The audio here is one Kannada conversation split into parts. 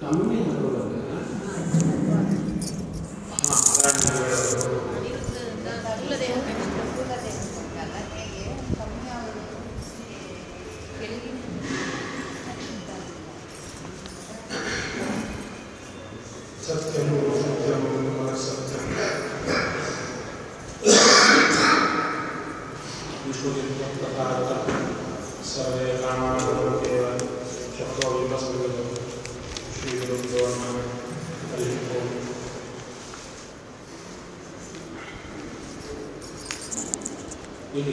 ಅಮ್ಮನೇ ಬರೋದಲ್ಲ ಹಾಂ ಅದನ್ನು ಹೇಳೋದು ಸ್ಥೂಲ ದೇಹ ಸ್ಥೂಲ ದೇಹಕ್ಕಲ್ಲ ಹೇಗೆ ಕಮ್ಮಿ ಆಗೋದು ಕೆಳಗಿನ ಸತ್ಯಂ ಸತ್ಯಂ ಸತ್ಯಂ ವಿಷ್ಣುದೇವಪ್ರಕಾರದ ಸರ್ವೇ ಕಾಮಾದೇವ ಚಕ್ರೋ ವಿಮಸ್ಮೃತ ಶ್ರೀ ಗುರುಭ್ಯೋ ನಮಃ ಹರಿ ಓಂ ಇಲ್ಲಿ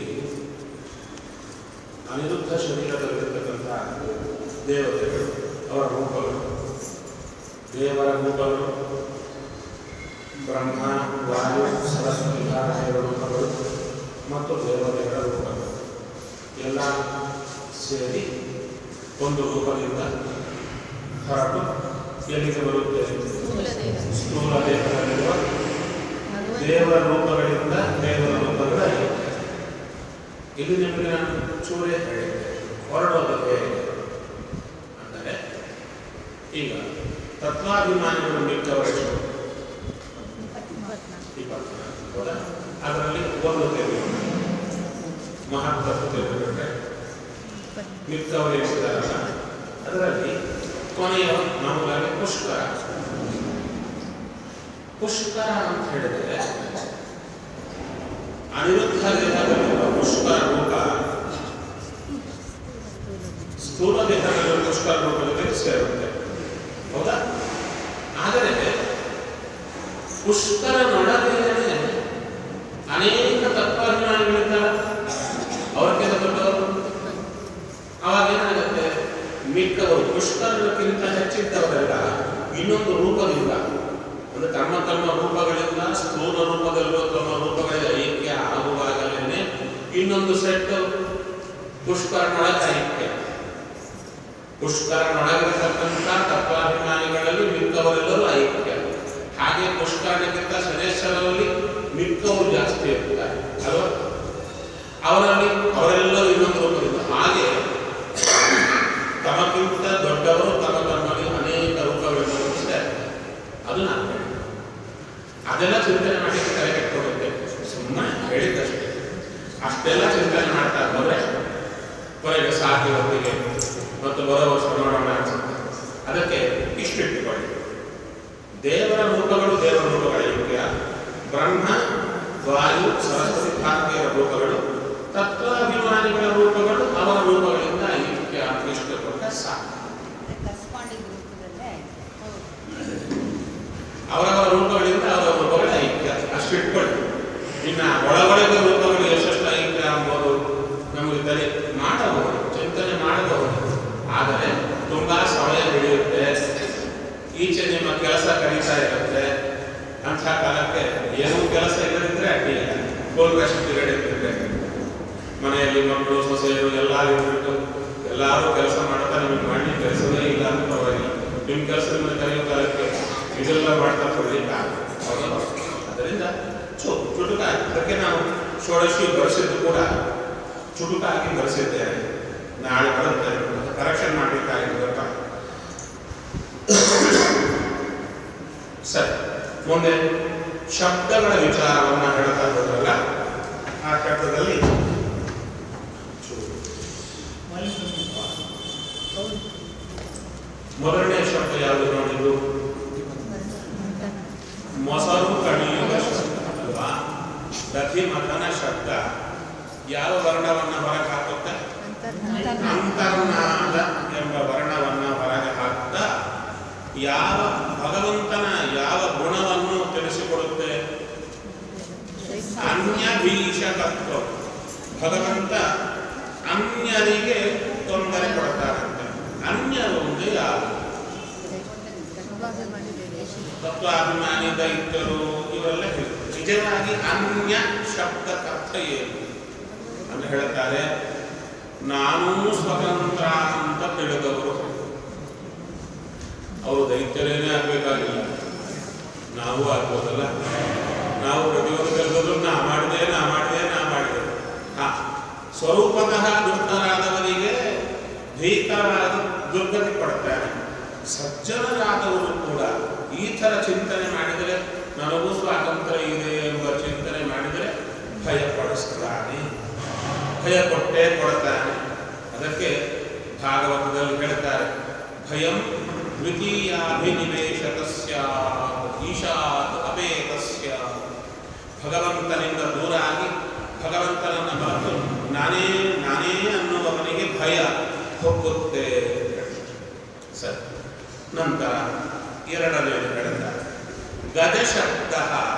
ಅನಿರುದ್ಧ ಶರೀರದಲ್ಲಿರ್ತಕ್ಕಂಥ ದೇವತೆಗಳು ಅವರ ರೂಪಗಳು ದೇವರ ರೂಪಗಳು ಬ್ರಹ್ಮ ವಾಯು ಸರಸ್ವತಿ ಭಾರತೀಯರ ರೂಪಗಳು ಮತ್ತು ದೇವತೆಗಳ ರೂಪಗಳು ಎಲ್ಲ ಸೇರಿ ಒಂದು ರೂಪದಿಂದ ಹೊರಟು ಎಲ್ಲಿಗೆ ಬರುತ್ತೆ ಸ್ಥೂಲ ದೇಹ ಸ್ಥೂಲ ದೇಹದಲ್ಲಿರುವ ದೇವರ ರೂಪಗಳಿಂದ ದೇವರ ರೂಪಗಳ ಐಕ್ಯ. ಇಲ್ಲಿ ನಿಮಗೆ ನಾನು ಚೂರೇ ಹೇಳಿದ್ದೆ ಹೊರಡೋದು ಹೇಗೆ ಅಂದರೆ ಈಗ ತತ್ವಾಭಿಮಾನಿಗಳು ಮಿಕ್ಕವರೆಷ್ಟು ಇಪ್ಪತ್ನಾಲ್ಕು ಹೌದಾ ಅದರಲ್ಲಿ ಒಂದು ತೆಗೆದು ಮಹತ್ತತ್ವ ತೆಗೆದುಕೊಂಡ್ರೆ ಮಿಕ್ಕವರು ಎಷ್ಟಿದಾರಲ್ಲ ಅದರಲ್ಲಿ ಕೊನೆಯ ಮಾಮೂಲಾಗಿ ಪುಷ್ಕರ ಪುಷ್ಕರ ಅಂತ ಹೇಳಿದ್ರೆ ಅನಿರುದ್ಧ ದೇಹದಲ್ಲಿರುವ ಪುಷ್ಕರ ರೂಪ ಸ್ಥೂಲ ದೇಹದಲ್ಲಿರುವ ಪುಷ್ಕರ ರೂಪದ ಜೊತೆಗೆ ಸೇರುತ್ತೆ ಹೌದಾ ಆದರೆ ಪುಷ್ಕರನೊಳಗೇನೆ ಅನೇಕ ತತ್ವಾಭಿಮಾನಿಗಳಿದ್ದಾರೆ ಅವ್ರಿಗಿಂತ ದೊಡ್ಡವರು ಅವಾಗ ಏನಾಗುತ್ತೆ ಮಿಕ್ಕವರು ಪುಷ್ಕರಕ್ಕಿಂತ ಹೆಚ್ಚಿದ್ದವರೆಲ್ಲ ಇನ್ನೊಂದು ರೂಪದಿಂದ ಅಂದ್ರೆ ತಮ್ಮ ತಮ್ಮ ರೂಪಗಳಿಂದ ಸ್ಥೂಲ ರೂಪದಲ್ಲಿರುವ ತಮ್ಮ ರೂಪಗಳಿಗೆ ಐಕ್ಯ ಆಗುವಾಗಲೇ ಇನ್ನೊಂದು ಸೆಟ್ ಪುಷ್ಕರನೊಳಗೆ ಐಕ್ಯ ಪುಷ್ಕರನೊಳಗಿರತಕ್ಕಂಥ ತತ್ವಾಭಿಮಾನಿಗಳಲ್ಲಿ ಮಿಕ್ಕವರೆಲ್ಲರೂ ಐಕ್ಯ ಹಾಗೆ ಪುಷ್ಕರನಿಗಿಂತ ಶನೇಶ್ವರಲ್ಲಿ ಮಿಕ್ಕವರು ಜಾಸ್ತಿ ಇರ್ತಾರೆ ಅಲ್ವಾ ಅವರಲ್ಲಿ ಅವರೆಲ್ಲರೂ ಇನ್ನೊಂದು ರೂಪದಿಂದ ಹಾಗೆ ತಮಗಿಂತ ದೊಡ್ಡವರು ತಮ್ಮ ತಮ್ಮಲ್ಲಿ ಅನೇಕ ರೂಪಗಳನ್ನು ಇದ್ದಾರೆ ಅದು ನಾನು ಹೇಳಿದ್ದು. ಅದೆಲ್ಲ ಚಿಂತನೆ ಮಾಡಿ ತಲೆ ಕೆಟ್ಟೋಗುತ್ತೆ ಸುಮ್ಮನೆ ಹೇಳಿದ್ದಷ್ಟೇ ಅಷ್ಟೆಲ್ಲ ಚಿಂತನೆ ಮಾಡ್ತಾ ಬಂದ್ರೆ ಕೊನೆಗೆ ಸಾಕಿ ಹೊತ್ತಿಗೆ ಮತ್ತು ಬರೋ ವರ್ಷ ನೋಡೋಣ ಅನ್ಸುತ್ತೆ ಅದಕ್ಕೆ ಇಷ್ಟಿಟ್ಟುಕೊಳ್ಳಿ ದೇವರ ರೂಪಗಳು ದೇವರ ರೂಪಗಳ ಯೋಗ್ಯ ಬ್ರಹ್ಮ ವಾಯು ಸರಸ್ವತಿ ಭಾರತೀಯರ ರೂಪಗಳು ತತ್ವಾಭಿಮಾನಿಗಳ ರೂಪಗಳು ಅವರ ರೂಪಗಳಿಂದ ಐಕ್ಯ ಅಂತ ಇಷ್ಟಪಟ್ಟ ಸಾಕು ಕಸ್ಪಾಂಡಿಂಗ್ ರೂಪದಲ್ಲೇ ಅವರವರ ರೂಪಗಳಿಂದ ಅವರ ರೂಪಗಳ ಐಕ್ಯ ಅಷ್ಟು ಇಟ್ಕೊಳ್ಳಿ ಇನ್ನ ಒಳಗೊಳಗೆ ರೂಪಗಳು ಎಷ್ಟೆಷ್ಟು ಐಕ್ಯ ಅಂಬೋದು ನಮಗೆ ತಲೆ ಮಾಡಬಹುದು ಚಿಂತನೆ ಮಾಡಬಹುದು ಆದರೆ ತುಂಬಾ ಸಮಯ ಹಿಡಿಯುತ್ತೆ ಈಚೆ ನಿಮ್ಮ ಕೆಲಸ ಕರೀತಾ ಇರುತ್ತೆ ಅಂಥ ಕಾಲಕ್ಕೆ ಏನೂ ಕೆಲಸ ಇಲ್ಲದಿದ್ರೆ ಅಡ್ಡಿ ಫುಲ್ ರೆಸ್ಟ್ ಪೀರಿಯಡ್ ಇರ್ತಿದ್ರೆ ಮನೆಯಲ್ಲಿ ಮಕ್ಕಳು ಸೊಸೆಯರು ಎಲ್ಲರೂ ಇಟ್ಬಿಟ್ಟು ಎಲ್ಲರೂ ಕೆಲಸ ಮಾಡ್ತಾ ನಿಮಗೆ ಮಾಡಿ ಕೆಲಸವೇ ಇಲ್ಲ ಅಂತ ಪರವಾಗಿಲ್ಲ ನಿಮ್ಮ ಕೆಲಸ ನಿಮ್ಮನ್ನು ಕರೆಯೋ ಕಾಲಕ್ಕೆ ಇದೆಲ್ಲ ಮಾಡ್ತಾ ಕೊಡ್ಲಿಕ್ಕೆ ಹೌದಾ ಅದರಿಂದ ಚು ಚುಟುಕಾಗಿ ಅದಕ್ಕೆ ನಾವು ಷೋಡಶಿ ಬರೆಸಿದ್ದು ಕೂಡ ಚುಟುಕಾಗಿ ಬರೆಸಿದ್ದೇನೆ ನಾಳೆ ಬರುತ್ತೆ ಕರೆಕ್ಷನ್ ಮಾಡಲಿಕ್ಕಾಗಿದೆ ಗೊತ್ತಾ ಸರಿ ಮುಂದೆ ಶಬ್ದಗಳ ವಿಚಾರವನ್ನು ಹೇಳ್ತಾ ಹೋದ್ರಲ್ಲ ಆ ಶಬ್ದದಲ್ಲಿ ಚೂರು. ಮೊದಲನೇ ಶಬ್ದ ಯಾವುದು ನೋಡಿದ್ದು ಮೊಸರು ಕಡಿಯುವ ಶಬ್ದ ಅಲ್ವಾ ದಧಿ ಮಥನ ಶಬ್ದ ಯಾವ ವರ್ಣವನ್ನು ಹೊರಗೆ ಹಾಕುತ್ತೆ ಅಂತರ್ನಾದ ಎಂಬ ವರ್ಣವನ್ನು ಹೊರಗೆ ಹಾಕ್ತಾ ಯಾವ ಭಗವಂತನ ಯಾವ ಗುಣವನ್ನು ತಿಳಿಸಿಕೊಡುತ್ತೆ ಅನ್ಯಭೀಷಕತ್ವ ಭಗವಂತ ಅನ್ಯರಿಗೆ ತೊಂದರೆ ಕೊಡ್ತಾರಂತೆ ಅನ್ಯರು ಅಂದ್ರೆ ಯಾರು ತತ್ವಾಭಿಮಾನಿ ದೈತ್ಯರು ಇವರೆಲ್ಲ ಹೇಳ್ತಾರೆ. ನಿಜವಾಗಿ ಅನ್ಯ ಶಬ್ದಕ್ಕೆ ಅರ್ಥ ಏನು ಅಂತ ಹೇಳ್ತಾರೆ ನಾನೂ ಸ್ವತಂತ್ರ ಅಂತ ತಿಳಿದವರು ಅವರು ದೈತ್ಯರೇನೇ ಆಗ್ಬೇಕಾಗಿಲ್ಲ ನಾವು ಆಗ್ಬೋದಲ್ಲ ನಾವು ಪ್ರತಿಯೊಂದು ಕೆಲಸದಲ್ಲೂ ನಾ ಮಾಡಿದೆ ನಾ ಮಾಡಿದೆ ನಾ ಮಾಡಿದೆ ಹಾ ಸ್ವರೂಪತಃ ದುಷ್ಟರಾದವರಿಗೆ ಭೀಕರವಾದ ದುರ್ಗತಿ ಪಡ್ತಾರೆ ಸಜ್ಜನರಾದವರು ಕೂಡ ಈ ಥರ ಚಿಂತನೆ ಮಾಡಿದರೆ ನನಗೂ ಸ್ವಾತಂತ್ರ್ಯ ಇದೆ ಎಂಬ ಚಿಂತನೆ ಮಾಡಿದರೆ ಭಯ ಪಡಿಸ್ತಾನೆ ಭಯ ಕೊಟ್ಟೇ ಕೊಡ್ತಾನೆ ಅದಕ್ಕೆ ಭಾಗವತದಲ್ಲಿ ಹೇಳ್ತಾರೆ ಭಯಂ ದ್ವಿತೀಯಾಭಿನಿವೇಶಕಸ್ಯ ಈಶಾತ್ ಅಪೇತಸ್ಯ ಭಗವಂತನಿಂದ ದೂರ ಆಗಿ ಭಗವಂತನನ್ನ ಮರೆತು ನಾನೇ ನಾನೇ ಅನ್ನುವವನಿಗೆ ಭಯ ಹೋಗುತ್ತೆ ಸರಿ ನಂತರ ಎರಡನೇ ಹೇಳ್ತಾರೆ ಗಜಶಬ್ದ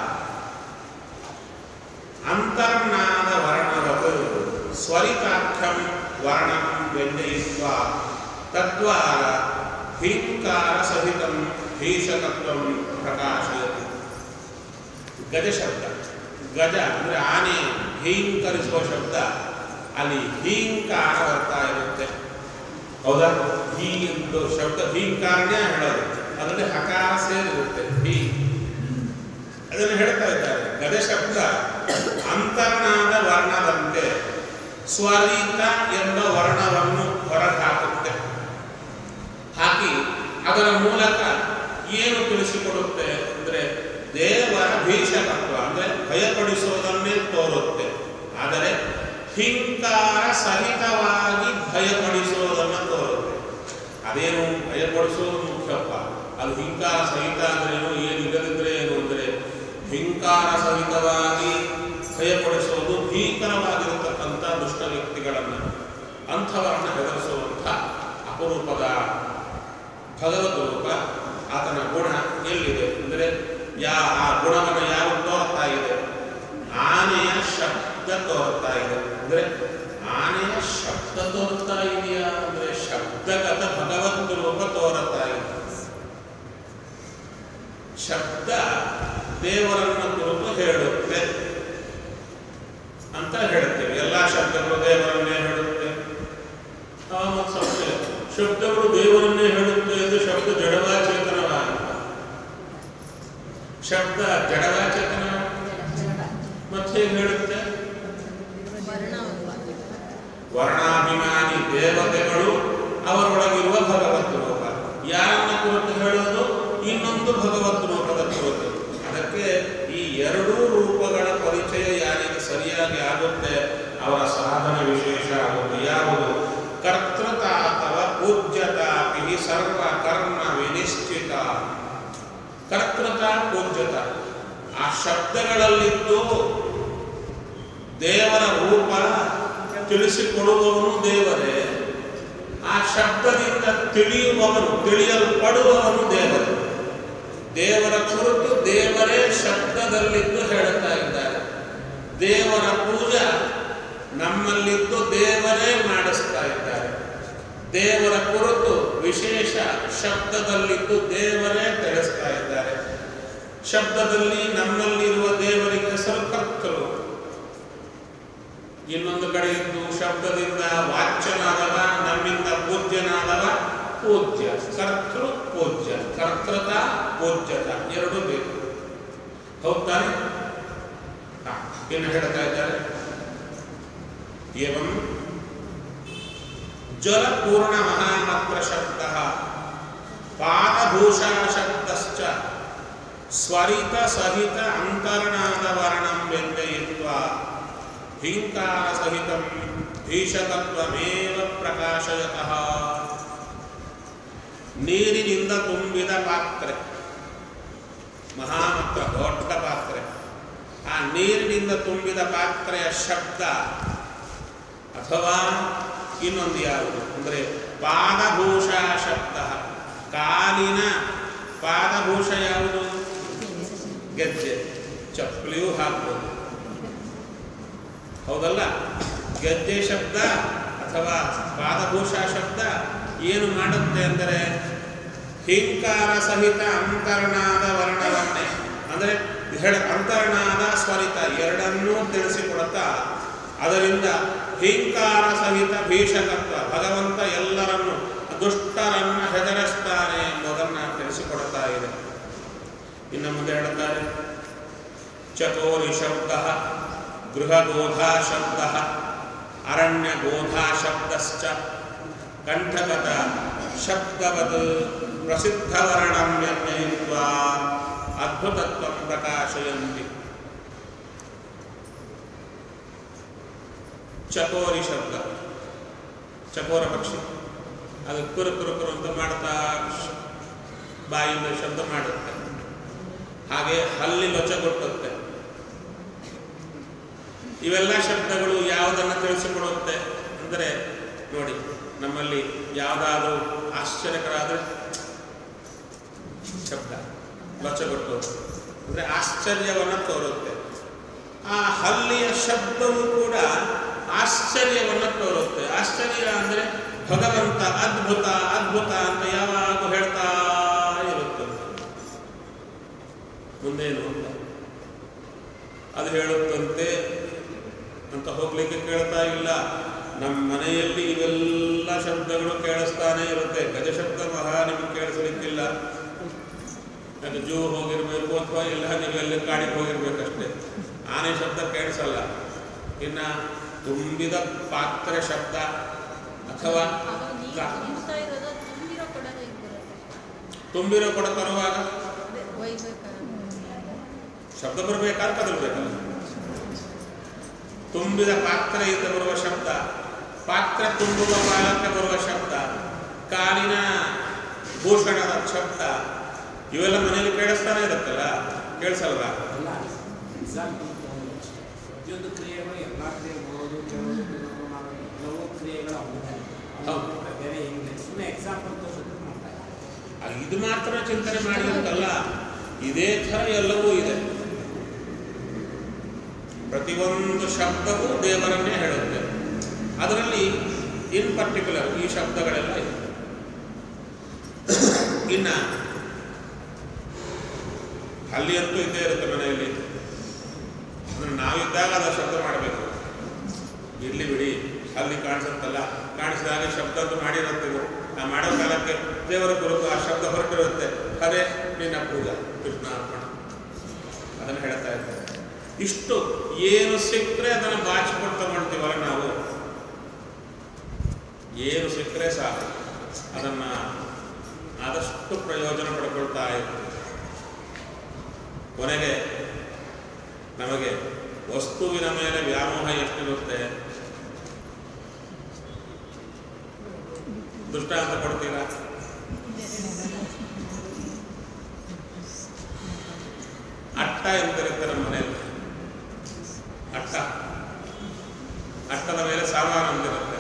ಅಂತರ್ನಾದ ವರ್ಣವತ್ ಸ್ವರಿತಾಖ್ಯಂ ವರ್ಣಂ ವ್ಯಂಜಯಿತ್ವ ತದ್ವಾರ ಹೀಂಕಾರ ಸಹಿತಂ ಭೀಷಕತ್ವಂ ಪ್ರಕಾಶಯತಿ ಗಜಶಬ್ದ ಗಜ ಅಂದರೆ ಆನೆ ಹೀಂಕರಿಸುವ ಶಬ್ದ ಅಲ್ಲಿ ಹೀಂಕಾರ ಬರ್ತಾ ಇರುತ್ತೆ ಹೌದಾ ಹೀ ಎಂದು ಶಬ್ದ ಹೀಂಕಾರನೇ ಹೇಳೋದು ಅದರಲ್ಲಿ ಹಕಾರ ಸೇರಿರುತ್ತೆ ಹೀ ಅದನ್ನು ಹೇಳ್ತಾ ಇದ್ದಾರೆ ಗದ ಶಬ್ದ ಅಂತರ್ನಾದ ವರ್ಣದಂತೆ ಸ್ವರಿತ ಎಂಬ ವರ್ಣವನ್ನು ಹೊರಗೆ ಹಾಕುತ್ತೆ ಹಾಕಿ ಅದರ ಮೂಲಕ ಏನು ತಿಳಿಸಿಕೊಡುತ್ತೆ ಅಂದ್ರೆ ದೇವರ ಭೀಷಕತ್ವ ಅಂದ್ರೆ ಭಯಪಡಿಸುವುದನ್ನೇ ತೋರುತ್ತೆ ಆದರೆ ಹಿಂಕಾರ ಸಹಿತವಾಗಿ ಭಯಪಡಿಸುವುದನ್ನು ತೋರುತ್ತೆ ಅದೇನು ಭಯಪಡಿಸೋದು ಮುಖ್ಯಪ್ಪ ಅದು ಹಿಂಕಾರ ಸಹಿತ ಅಂದ್ರೇನು ಏನು ಇಲ್ಲದಿದ್ರೆ ಏನು ಅಂದರೆ ಹಿಂಕಾರ ಸಹಿತವಾಗಿ ಭಯಪಡಿಸುವುದು ಭೀಕರವಾಗಿರತಕ್ಕಂಥ ದುಷ್ಟ ವ್ಯಕ್ತಿಗಳನ್ನು ಅಂಥವರನ್ನು ಹೆದರಿಸುವಂಥ ಅಪರೂಪದ ಭಗವದ್ ರೂಪ ಆತನ ಗುಣ ಎಲ್ಲಿದೆ ಅಂದರೆ ಯಾ ಆ ಗುಣವನ್ನು ಯಾವ ತೋರ್ತಾ ಇದೆ ಆನೆಯ ಶಬ್ದ ತೋರ್ತಾ ಇದೆ ಅಂದರೆ ಆನೆಯ ಶಬ್ದ ತೋರ್ತಾ ಇದೆಯಾ ಅಂದರೆ ಶಬ್ದಗತ ಭಗವದ್ ರೂಪ ತೋರುತ್ತಾ ಇದೆ ಶಬ್ದ ದೇವರನ್ನು ಕುರಿತು ಹೇಳುತ್ತೆ ಅಂತ ಹೇಳ್ತೇವೆ ಎಲ್ಲ ಶಬ್ದಗಳು ದೇವರನ್ನೇ ಹೇಳುತ್ತೆ ಆ ಮತ್ತು ಸಂಶಯ ಶಬ್ದಗಳು ದೇವರನ್ನೇ ಹೇಳುತ್ತೆ ಎಂದು ಶಬ್ದ ಜಡವಾಚೇತನವ ಶಬ್ದ ಜಡವಾಚೇತನ ಮತ್ತೆ ಹೇಗೆ ಹೇಳುತ್ತೆ ವರ್ಣಾಭಿಮಾನಿ ದೇವತೆಗಳು ಅವರೊಳಗಿರುವ ಭಗವತ್ ರೂಪ ಯಾರನ್ನ ಕುರಿತು ಹೇಳೋದು ಇನ್ನೊಂದು ಭಗವತ್ ರೂಪದ ಕುರಿತು ಅದಕ್ಕೆ ಈ ಎರಡೂ ರೂಪಗಳ ಪರಿಚಯ ಯಾರಿಗೆ ಸರಿಯಾಗಿ ಆಗುತ್ತೆ ಅವರ ಸಾಧನ ವಿಶೇಷ ಆಗುತ್ತೆ ಯಾವುದು ಕರ್ತೃತ ಅಥವಾ ಪೂಜ್ಯತಾಪಿ ಸರ್ವ ಕರ್ಮ ವಿನಿಶ್ಚಿತ ಕರ್ತೃತ ಪೂಜ್ಯತ ಆ ಶಬ್ದಗಳಲ್ಲಿದ್ದು ದೇವರ ರೂಪ ತಿಳಿಸಿಕೊಡುವವನು ದೇವರೇ ಆ ಶಬ್ದದಿಂದ ತಿಳಿಯುವವನು ತಿಳಿಯಲ್ಪಡುವವನು ದೇವರು ದೇವರ ಕುರಿತು ದೇವರೇ ಶಬ್ದದಲ್ಲಿದ್ದು ಹೇಳುತ್ತಾ ಇದ್ದಾರೆ ದೇವರ ಪೂಜಾ ನಮ್ಮಲ್ಲಿದ್ದು ದೇವರೇ ಮಾಡಿಸ್ತಾ ಇದ್ದಾರೆ ದೇವರ ಕುರಿತು ವಿಶೇಷ ಶಬ್ದದಲ್ಲಿದ್ದು ದೇವರೇ ತಿಳಿಸ್ತಾ ಇದ್ದಾರೆ ಶಬ್ದದಲ್ಲಿ ನಮ್ಮಲ್ಲಿರುವ ದೇವರಿಗೆ ಹೆಸರು ಕರ್ತರು ಇನ್ನೊಂದು ಕಡೆ ಇದ್ದು ಶಬ್ದದಿಂದ ವಾಚ್ಯನಾದವ ನಮ್ಮಿಂದ ಪೂಜ್ಯನಾದವ ಪೂಜ್ಯ ಕರ್ತೃ ಪೂಜ್ಯ ಕರ್ತೃತ ಪೂಜ್ಯತ ಎರಡು ಬೇಕು ಹೌದಾನೆ ಹಾ, ಏನು ಹೇಳ್ತಾ ಇದ್ದಾರೆ ಏವಂ ಜಲಪೂರ್ಣ ಮಹಾಮಾತ್ರ ಶಬ್ದ ಪಾದಭೂಷಣ ಶಬ್ದಶ್ಚ ಸ್ವರಿತ ಸಹಿತ ಅಂತರ್ನಾದ ವರ್ಣಂ ವ್ಯಂಜಯಿತ್ವ ಹಿಂಕಾರ ಸಹಿತ ಭೀಷಕತ್ವಮೇವ ಪ್ರಕಾಶಯತಃ ನೀರಿನಿಂದ ತುಂಬಿದ ಪಾತ್ರೆ ಮಹಾಮತ್ರ ದೊಡ್ಡ ಪಾತ್ರೆ ಆ ನೀರಿನಿಂದ ತುಂಬಿದ ಪಾತ್ರೆಯ ಶಬ್ದ ಅಥವಾ ಇನ್ನೊಂದು ಯಾವುದು ಅಂದರೆ ಪಾದಭೂಷ ಶಬ್ದ ಕಾಲಿನ ಪಾದಭೂಷ ಯಾವುದು ಗೆಜ್ಜೆ ಚಪ್ಪಲಿಯೂ ಹಾಕ್ಬೋದು ಹೌದಲ್ಲ ಗೆಜ್ಜೆ ಶಬ್ದ ಅಥವಾ ಪಾದಭೂಷ ಶಬ್ದ ಏನು ಮಾಡುತ್ತೆ ಅಂದರೆ ಹಿಂಕಾರ ಸಹಿತ ಅಂತರ್ನಾದ ವರ್ಣವನ್ನೇ ಅಂದರೆ ಹೇಳ ಅಂತರ್ನಾದ ಸ್ವರಿತ ಎರಡನ್ನೂ ತಿಳಿಸಿಕೊಡುತ್ತಾ ಅದರಿಂದ ಹಿಂಕಾರ ಸಹಿತ ಭೀಷಕತ್ವ ಭಗವಂತ ಎಲ್ಲರನ್ನು ದುಷ್ಟರನ್ನು ಹೆದರಿಸ್ತಾನೆ ಎಂಬುದನ್ನು ತಿಳಿಸಿಕೊಡುತ್ತಾ ಇದೆ ಇನ್ನು ಮುಂದೆ ಹೇಳುತ್ತಾರೆ ಚಕೋರಿ ಶಬ್ದ ಗೃಹಗೋಧಾ ಶಬ್ದ ಅರಣ್ಯಗೋಧಾ ಶಬ್ದಶ್ಚ ಕಂಠಗತ ಶಬ್ದವತ್ ಪ್ರಸಿದ್ಧವರ್ಣಂ ವ್ಯನ್ಯಯಿತ್ವಾ ಅದ್ಭುತತ್ವಂ ಪ್ರಕಾಶಯಂತಿ ಚಕೋರಿ ಶಬ್ದ ಚಕೋರ ಪಕ್ಷಿ ಅದು ಕುರು ಕುರು ಕುರು ಅಂತ ಮಾಡ್ತಾ ಶ- ಬಾಯಿಂದ ಶಬ್ದ ಮಾಡುತ್ತೆ ಹಾಗೆ ಹಲ್ಲಿ ಲೊಚಗೊಟ್ಟುತ್ತೆ ಇವೆಲ್ಲ ಶಬ್ದಗಳು ಯಾವುದನ್ನು ತಿಳಿಸಿಕೊಡುತ್ತೆ ಅಂದರೆ ನೋಡಿ ನಮ್ಮಲ್ಲಿ ಯಾವುದಾದ್ರೂ ಆಶ್ಚರ್ಯಕರಾದ ಶಬ್ದ ಲೊಚಗೊಟ್ಟು ಅಂದರೆ ಆಶ್ಚರ್ಯವನ್ನು ತೋರುತ್ತೆ ಆ ಹಲ್ಲಿಯ ಶಬ್ದವು ಕೂಡ ಆಶ್ಚರ್ಯವನ್ನು ತೋರುತ್ತೆ ಆಶ್ಚರ್ಯ ಅಂದರೆ ಭಗವಂತ ಅದ್ಭುತ ಅದ್ಭುತ ಅಂತ ಯಾವಾಗ ಹೇಳ್ತಾ ಇರುತ್ತೆ ಮುಂದೇನು ಅಂತ ಅದು ಹೇಳುತ್ತಂತೆ ಅಂತ ಹೋಗ್ಲಿಕ್ಕೆ ಕೇಳ್ತಾ ಇಲ್ಲ ನಮ್ಮ ಮನೆಯಲ್ಲಿ ಇವೆಲ್ಲ ಶಬ್ದಗಳು ಕೇಳಿಸ್ತಾನೆ ಇರುತ್ತೆ ಗಜ ಶಬ್ದ ಮಹಾ ನಿಮಗೆ ಕೇಳಿಸ್ಲಿಕ್ಕಿಲ್ಲ ಅದು ಜೂ ಹೋಗಿರ್ಬೇಕು ಅಥವಾ ಇಲ್ಲ ನೀವೆಲ್ಲ ಕಾಡಿಗೆ ಹೋಗಿರ್ಬೇಕಷ್ಟೇ ಆನೆ ಶಬ್ದ ಕೇಳಿಸಲ್ಲ ಇನ್ನ ತುಂಬಿದ ಪಾತ್ರ ಶಬ್ದ ಅಥವಾ ಅವಾಗ ನೀರು ಕಾ- ತುಂಬ್ತಾ ಇರೋದು ತುಂಬಿರೋ ಕೊಡೋದು ಈಗ ಬರುತ್ತೆ ತುಂಬಿರೋ ಕೊಡ ತರುವಾಗ ಅದೇ ಒಯ್ಬೇಕಾದ್ರೆ ಶಬ್ದ ಬರಬೇಕಾದ್ರೆ ಕದಲ್ಬೇಕಲ್ಲ ತುಂಬಿದ ಪಾತ್ರೆಯಿಂದ ಬರುವ ಶಬ್ದ ಪಾತ್ರ ತುಂಬುವ ಕಾಲಕ್ಕೆ ಬರುವ ಶಬ್ದ ಕಾಲಿನ ಭೂಷಣದ ಶಬ್ದ ಇವೆಲ್ಲ ಮನೆಯಲ್ಲಿ ಕೇಳಿಸ್ತಾನೆ ಇರುತ್ತಲ್ಲ ಕೇಳಿಸಲ್ವಾ ಎಲ್ಲ ಎಕ್ಸಾಂಪಲ್ ಪ್ರತಿಯೊಂದು ಕ್ರಿಯೆಗಳು ಎಲ್ಲ ಕ್ರಿಯೆ ಬರೋದು ಕೇಳೋದು ತಿನ್ನೋದು ಮಾಡೋದು ಎಲ್ಲವೂ ಕ್ರಿಯೆಗಳು ಹೌದು. ಅವು ಬೇರೆ ಏನಿಲ್ಲ ಸುಮ್ಮನೆ ಎಕ್ಸಾಂಪಲ್ ತೋರಿಸೋದಕ್ಕೆ ಮಾಡ್ತಾ ಇದ್ದಾರೆ. ಆ, ಇದು ಮಾತ್ರ ಚಿಂತನೆ ಮಾಡಿದಂತಲ್ಲ ಇದೇ ಥರ ಎಲ್ಲವೂ ಇದೆ ಪ್ರತಿಯೊಂದು ಶಬ್ದವೂ ದೇವರನ್ನೇ ಹೇಳುತ್ತೆ ಅದರಲ್ಲಿ ಇನ್ ಪರ್ಟಿಕ್ಯುಲರ್ ಈ ಶಬ್ದಗಳೆಲ್ಲ ಇದೆ ಇನ್ನ ಅಲ್ಲಿ ಅಂತೂ ಇದ್ದೇ ಇರುತ್ತೆ ಮನೆಯಲ್ಲಿ ಅದನ್ನು ನಾವಿದ್ದಾಗ ಅದು ಶಬ್ದ ಮಾಡಬೇಕು ಇರ್ಲಿ ಬಿಡಿ ಅಲ್ಲಿ ಕಾಣಿಸುತ್ತಲ್ಲ ಕಾಣಿಸಿದಾಗ ಶಬ್ದ ಅಂತ ಮಾಡಿರುತ್ತೆ ಇದು. ಆ ಮಾಡೋ ಕಾಲಕ್ಕೆ ದೇವರ ಕುರಿತು ಆ ಶಬ್ದ ಹೊರಟಿರುತ್ತೆ ಅದೇ ನಿನ್ನ ಪೂಜಾ ಕೃಷ್ಣ ಅರ್ಪಣ ಅದನ್ನು ಹೇಳ್ತಾ ಇದ್ದಾರೆ ಇಷ್ಟು ಏನು ಸಿಕ್ಕರೆ ಅದನ್ನು ಬಾಚಿಕೊಂಡು ತಗೊಳ್ತೀವಲ್ಲ ನಾವು ಏನು ಸಿಕ್ಕರೆ ಸಾಕು ಅದನ್ನು ಆದಷ್ಟು ಪ್ರಯೋಜನ ಪಡ್ಕೊಳ್ತಾ ಇರ್ತೀವಿ ಕೊನೆಗೆ ನಮಗೆ ವಸ್ತುವಿನ ಮೇಲೆ ವ್ಯಾಮೋಹ ಎಷ್ಟಿರುತ್ತೆ ದೃಷ್ಟಾಂತ ಕೊಡ್ತೀರಾ ಅಟ್ಟ ಎಂತಿರುತ್ತೆ ನಮ್ಮ ಮನೆಯಲ್ಲಿ ಅಟ್ಟ ಅಟ್ಟದ ಮೇಲೆ ಸಾಮಾನು ಅಂತಿರುತ್ತೆ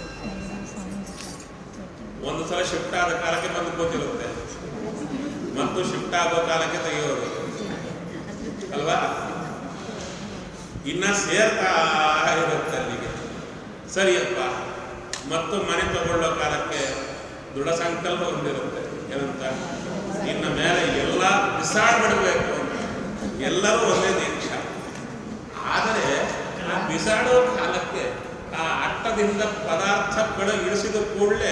ಒಂದು ಸಲ ಶಿಫ್ಟ್ ಆದ ಕಾಲಕ್ಕೆ ಬಂದು ಕೂತಿರುತ್ತೆ ಮತ್ತು ಶಿಫ್ಟ್ ಆಗೋ ಕಾಲಕ್ಕೆ ತೆಗೆಯೋದು ಅಲ್ವಾ ಇನ್ನ ಸೇರ್ತಾ ಇರುತ್ತೆ ಅಲ್ಲಿಗೆ ಸರಿಯಪ್ಪ ಮತ್ತು ಮನೆ ತಗೊಳ್ಳೋ ಕಾಲಕ್ಕೆ ದೃಢ ಸಂಕಲ್ಪ ಹೊಂದಿರುತ್ತೆ ಏನಂತ ಇನ್ನ ಮೇಲೆ ಎಲ್ಲ ಬಿಸಾಡ್ಬಿಡ್ಬೇಕು ಅಂತ ಎಲ್ಲರೂ ಒಂದೇ ದೀಕ್ಷಾ ಆದರೆ ಆ ಬಿಸಾಡೋ ಕಾಲಕ್ಕೆ ಆ ಅಟ್ಟದಿಂದ ಪದಾರ್ಥಗಳು ಇಳಿಸಿದ ಕೂಡಲೇ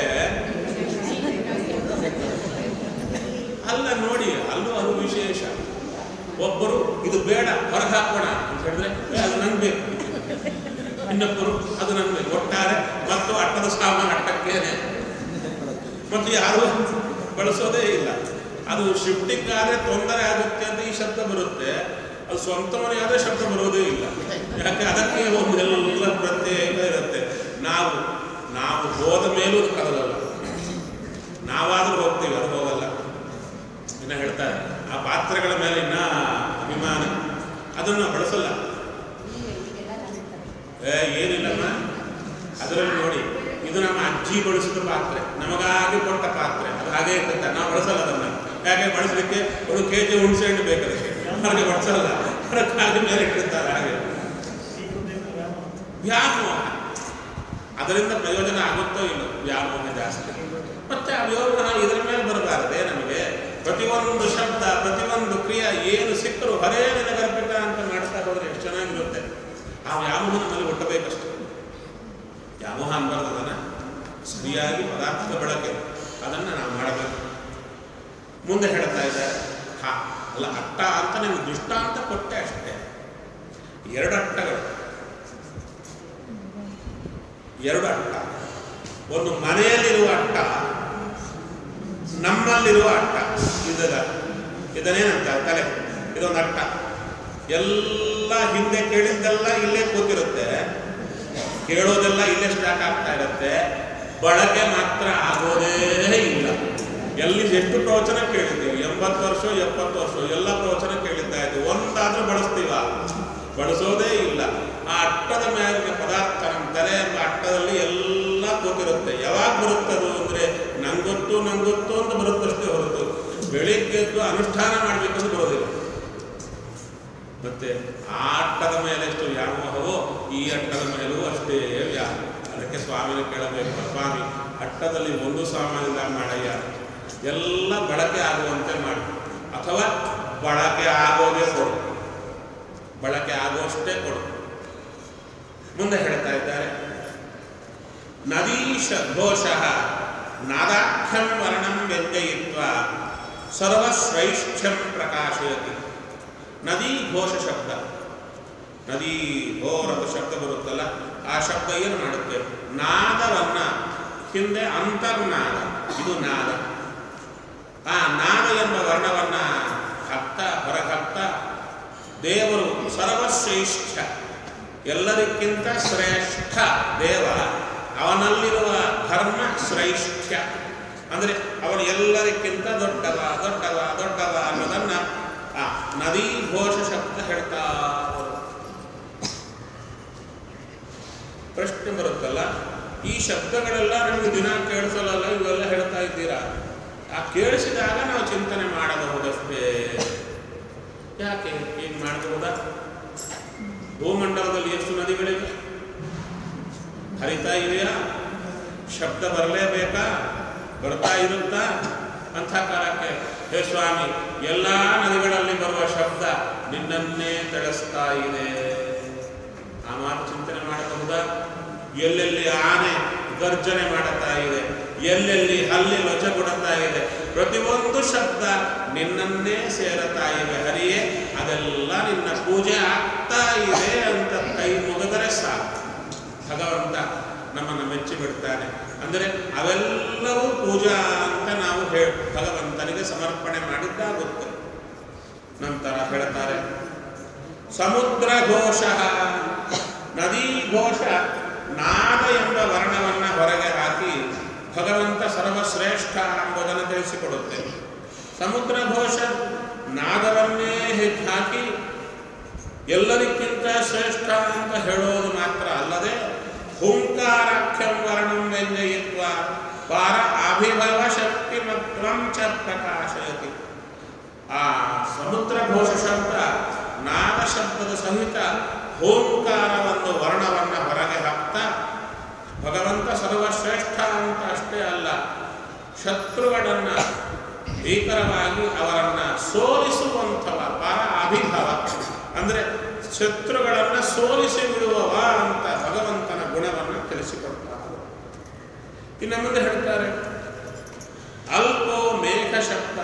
ಅಲ್ಲ ನೋಡಿ ಅಲ್ಲೂ ಅದು ವಿಶೇಷ ಒಬ್ಬರು ಇದು ಬೇಡ ಹೊರಗೆ ಹಾಕೋಣ ಅಂತ ಹೇಳಿದ್ರೆ "ಏ, ಅದು ನಂಗೆ ಬೇಕು ಇನ್ನೊಬ್ಬರು ಅದು ನಂಗೆ ಬೇಕು ಒಟ್ಟಾರೆ ಮತ್ತು ಅಟ್ಟದ ಸಾಮಾನು ಅಟ್ಟಕ್ಕೇನೆ ಮತ್ತು ಯಾರು ಬಳಸೋದೇ ಇಲ್ಲ ಅದು ಶಿಫ್ಟಿಂಗ್ ಆದರೆ ತೊಂದರೆ ಆಗುತ್ತೆ ಅಂತ ಈ ಶಬ್ದ ಬರುತ್ತೆ ಅದು ಸ್ವಂತ ಮನೆ ಆದರೆ ಶಬ್ದ ಬರೋದೇ ಇಲ್ಲ ಯಾಕೆ ಅದಕ್ಕೆ ಒಂದೆಲ್ಲ ಪ್ರತ್ಯೇಕ ಇರುತ್ತೆ ನಾವು ನಾವು ಹೋದ ಮೇಲೂ ಅದು ಕದಲಲ್ಲ ನಾವಾದರೂ ಹೋಗ್ತೀವಿ ಅದು ಹೋಗಲ್ಲ ಇನ್ನ ಹೇಳ್ತಾರೆ ಆ ಪಾತ್ರೆಗಳ ಮೇಲೆ ಇನ್ನ ಅಭಿಮಾನ ಅದನ್ನು ಬಳಸಲ್ಲ ಏ ಏನಿಲ್ಲಮ್ಮ ಅದರಲ್ಲಿ ನೋಡಿ ಇದು ನಮ್ಮ ಅಜ್ಜಿ ಬಳಸಿದ ಪಾತ್ರೆ ನಮಗಾಗಿ ಕೊಟ್ಟ ಪಾತ್ರೆ ಅದು ಹಾಗೆ ಇರ್ತದೆ ನಾವು ಬಳಸಲ್ಲ ಅದನ್ನ ಯಾಕೆ ಬಳಸಲಿಕ್ಕೆ ಒಂದು ಕೆ ಜಿ ಹುಣಸೆ ಹಣ್ಣು ಬೇಕು ಅದಕ್ಕೆ ಹಾಗೆ ಬಳಸಲ್ಲ ಅದಕ್ಕಾಗಿ ಮೇಲೆ ಇಟ್ಟಿರ್ತಾರೆ ಹಾಗೆ ವ್ಯಾಮೋಹ ಅದರಿಂದ ಪ್ರಯೋಜನ ಆಗುತ್ತೋ ಇಲ್ಲ ವ್ಯಾಮೋಹ ಜಾಸ್ತಿ ಮತ್ತೆ ಆ ವ್ಯಾಮೋಹ ಇದರ ಮೇಲೆ ಬರಬಾರದೆ ನಮಗೆ ಪ್ರತಿಯೊಂದು ಶಬ್ದ ಪ್ರತಿಯೊಂದು ಕ್ರಿಯೆ ಏನು ಸಿಕ್ಕರು ಹರೇ ನಿನಗರ್ಪಿತ ಅಂತ ಮಾಡ್ತಾ ಹೋದ್ರೆ ಎಷ್ಟು ಚೆನ್ನಾಗಿರುತ್ತೆ ಆ ವ್ಯಾಮೋಹ ನಮ್ಮಲ್ಲಿ ಹುಟ್ಟಬೇಕಷ್ಟೆ ವ್ಯಾಮೋಹ ಅನ್ಬಾರ್ದು ಅದನ್ನ ಸರಿಯಾಗಿ ಪದಾರ್ಥದ ಬಳಕೆ ಅದನ್ನು ನಾವು ಮಾಡಬೇಕು ಮುಂದೆ ಹೇಳ್ತಾ ಇದ್ದಾರೆ ಹಾ ಅಲ್ಲ ಅಟ್ಟ ಅಂತ ನಿಮ್ಗೆ ದೃಷ್ಟಾಂತ ಕೊಟ್ಟೆ ಅಷ್ಟೇ ಎರಡು ಅಟ್ಟಗಳು ಎರಡು ಅಟ್ಟ ಒಂದು ಮನೆಯಲ್ಲಿರುವ ಅಟ್ಟ ನಮ್ಮಲ್ಲಿ ನಮ್ಮಲ್ಲಿರುವ ಅಟ್ಟ ಇದದ ಇದನ್ನೇನಂತ ತಲೆ ಇದೊಂದು ಅಟ್ಟ ಎಲ್ಲ ಹಿಂದೆ ಕೇಳಿದ್ದೆಲ್ಲ ಇಲ್ಲೇ ಕೂತಿರುತ್ತೆ ಕೇಳೋದೆಲ್ಲ ಇಲ್ಲೇ ಸ್ಟಾಕ್ ಆಗ್ತಾ ಇರುತ್ತೆ ಬಳಕೆ ಮಾತ್ರ ಆಗೋದೇ ಇಲ್ಲ ಎಲ್ಲಿ ಎಷ್ಟು ಪ್ರವಚನ ಕೇಳಿದ್ದೀವಿ ಎಂಬತ್ತು ವರ್ಷ ಎಪ್ಪತ್ತು ವರ್ಷ ಎಲ್ಲ ಪ್ರವಚನ ಕೇಳಿದ್ದ ಇದ್ದೀವಿ ಒಂದಾದ್ರೂ ಬಳಸ್ತೀವ ಬಳಸೋದೇ ಇಲ್ಲ ಆ ಅಟ್ಟದ ಮೇಲಿನ ಪದಾರ್ಥ ನಮ್ಮ ತಲೆ ಎಂಬ ಅಟ್ಟದಲ್ಲಿ ಎಲ್ಲ ಕೂತಿರುತ್ತೆ ಯಾವಾಗ ಬರುತ್ತದು ಅಂದ್ರೆ ನಂಗೊತ್ತು ನಂಗೊತ್ತು ಅಂತ ಬರುತ್ತಷ್ಟೇ ಹೊರತು ಬೆಳಿಗ್ಗೆದ್ದು ಅನುಷ್ಠಾನ ಮಾಡಬೇಕಂತ ಬರೋದಿಲ್ಲ ಮತ್ತೆ ಆ ಅಟ್ಟದ ಮೇಲೆ ಎಷ್ಟು ವ್ಯಾಮೋಹವೋ ಈ ಅಟ್ಟದ ಮೇಲೂ ಅಷ್ಟೇ ವ್ಯಾಮ ಅದಕ್ಕೆ ಸ್ವಾಮಿನ ಕೇಳಬೇಕು ಸ್ವಾಮಿ ಅಟ್ಟದಲ್ಲಿ ಒಂದು ಸಾಮಾನಿಂದ ಮಾಡಯ್ಯ ಎಲ್ಲ ಬಳಕೆ ಆಗುವಂತೆ ಮಾಡಿ ಅಥವಾ ಬಳಕೆ ಆಗೋದೇ ಕೊಡು ಬಳಕೆ ಆಗುವಷ್ಟೇ ಕೊಡು ಮುಂದೆ ಹೇಳ್ತಾ ಇದ್ದಾರೆ ನದೀಶ ಘೋಷ ನಾದಾಖ್ಯಂ ವರ್ಣಂ ವ್ಯಂಜಯಿತ್ವ ಸರ್ವಶ್ರೈಷ್ಠ್ಯಂ ಪ್ರಕಾಶಯತಿ ನದಿ ಘೋಷ ಶಬ್ದ ನದಿ ಘೋರದ ಶಬ್ದ ಬರುತ್ತಲ್ಲ ಆ ಶಬ್ದ ಏನು ಮಾಡುತ್ತೆ ನಾದವನ್ನ ಹಿಂದೆ ಅಂತರ್ನಾದ ಇದು ನಾದ ಆ ನಾದ ಎಂಬ ವರ್ಣವನ್ನ ಹತ್ತ ಹೊರಹತ್ತ ದೇವರು ಸರ್ವಶ್ರೇಷ್ಠ ಎಲ್ಲರಿಗಿಂತ ಶ್ರೇಷ್ಠ ದೇವ ಅವನಲ್ಲಿರುವ ಧರ್ಮ ಶ್ರೇಷ್ಠ್ಯ ಅಂದರೆ ಅವನು ಎಲ್ಲರಿಗಿಂತ ದೊಡ್ಡವ ದೊಡ್ಡವ ದೊಡ್ಡವ ಅನ್ನೋದನ್ನ ಆ ನದಿ ಘೋಷ ಶಬ್ದ ಹೇಳ್ತಾ ಬರುತ್ತೆ. ಪ್ರಶ್ನೆ ಬರುತ್ತಲ್ಲ ಈ ಶಬ್ದಗಳೆಲ್ಲ ನಮಗೆ ದಿನ ಕೇಳಿಸಲ್ಲ ಇವೆಲ್ಲ ಹೇಳ್ತಾ ಇದ್ದೀರಾ ಆ ಕೇಳಿಸಿದಾಗ ನಾವು ಚಿಂತನೆ ಮಾಡಬಹುದಷ್ಟೇ ಯಾಕೆ ಏನು ಮಾಡಬಹುದಾ ಭೂಮಂಡಲದಲ್ಲಿ ಎಷ್ಟು ನದಿಗಳಿವೆ ಹರಿತಾ ಇದೆಯಾ ಶಬ್ದ ಬರಲೇಬೇಕಾ ಬರ್ತಾ ಇರುತ್ತಾ ಅಂಥ ಕಾಲಕ್ಕೆ ಹೇ ಸ್ವಾಮಿ ಎಲ್ಲ ನದಿಗಳಲ್ಲಿ ಬರುವ ಶಬ್ದ ನಿನ್ನನ್ನೇ ತಿಳಿಸ್ತಾ ಇದೆ ಆ ಮಾತು ಚಿಂತನೆ ಮಾಡಬಹುದಾ ಎಲ್ಲೆಲ್ಲಿ ಆನೆ ಗರ್ಜನೆ ಮಾಡುತ್ತಾ ಇದೆ ಎಲ್ಲೆಲ್ಲಿ ಹಲ್ಲಿ ಲೊಚ ಕೊಡುತ್ತಾ ಇದೆ ಪ್ರತಿಯೊಂದು ಶಬ್ದ ನಿನ್ನನ್ನೇ ಸೇರುತ್ತಾ ಇವೆ ಹರಿಯೇ ಅದೆಲ್ಲ ನಿನ್ನ ಪೂಜೆ ಆಗ್ತಾ ಇದೆ ಅಂತ ಕೈ ಮುಗಿದರೆ ಸಾಕು ಭಗವಂತ ನಮ್ಮನ್ನು ಮೆಚ್ಚಿ ಬಿಡ್ತಾನೆ ಅಂದರೆ ಅವೆಲ್ಲವೂ ಪೂಜಾ ಅಂತ ನಾವು ಹೇಳ ಭಗವಂತನಿಗೆ ಸಮರ್ಪಣೆ ಮಾಡಿದ್ದಾಗುತ್ತೆ ನಂತರ ಹೇಳ್ತಾರೆ ಸಮುದ್ರ ಘೋಷ ನದಿ ಘೋಷ ನಾದ ಎಂಬ ವರ್ಣವನ್ನು ಹೊರಗೆ ಹಾಕಿ ಭಗವಂತ ಸರ್ವಶ್ರೇಷ್ಠ ಎಂಬುದನ್ನು ತಿಳಿಸಿಕೊಡುತ್ತೆ ಸಮುದ್ರ ಘೋಷ ನಾದವನ್ನೇ ಹೆಚ್ಚು ಹಾಕಿ ಎಲ್ಲದಕ್ಕಿಂತ ಶ್ರೇಷ್ಠ ಅಂತ ಹೇಳೋದು ಮಾತ್ರ ಅಲ್ಲದೆ ಹುಂಕಾರಾಖ್ಯಂ ವರ್ಣಂ ವ್ಯಂಜಯಿತ್ವ ಪಾರ ಅಭಿಭವ ಶಕ್ತಿ ಮತ್ವಂ ಚ ಪ್ರಕಾಶಯತಿ ಆ ಸಮುದ್ರ ಘೋಷ ಶಬ್ದ ನಾದ ಶಬ್ದದ ಸಹಿತ ಹೋಂಕಾರವನ್ನು ವರ್ಣವನ್ನು ಹೊರಗೆ ಹಾಕ್ತಾ ಭಗವಂತ ಸರ್ವಶ್ರೇಷ್ಠ ಅಂತ ಅಷ್ಟೇ ಅಲ್ಲ ಶತ್ರುಗಳನ್ನ ಭೀಕರವಾಗಿ ಅವರನ್ನ ಸೋಲಿಸುವಂಥವ ಪರ ಅಭಿಭವ ಅಂದ್ರೆ ಶತ್ರುಗಳನ್ನ ಸೋಲಿಸಿ ಬಿಡುವವ ಅಂತ ಭಗವಂತನ ಗುಣವನ್ನು ತಿಳಿಸಿಕೊಡ್ತಾರೆ ಇನ್ನು ಮುಂದೆ ಹೇಳ್ತಾರೆ ಅಲ್ಪೋ ಮೇಘ ಶಬ್ದ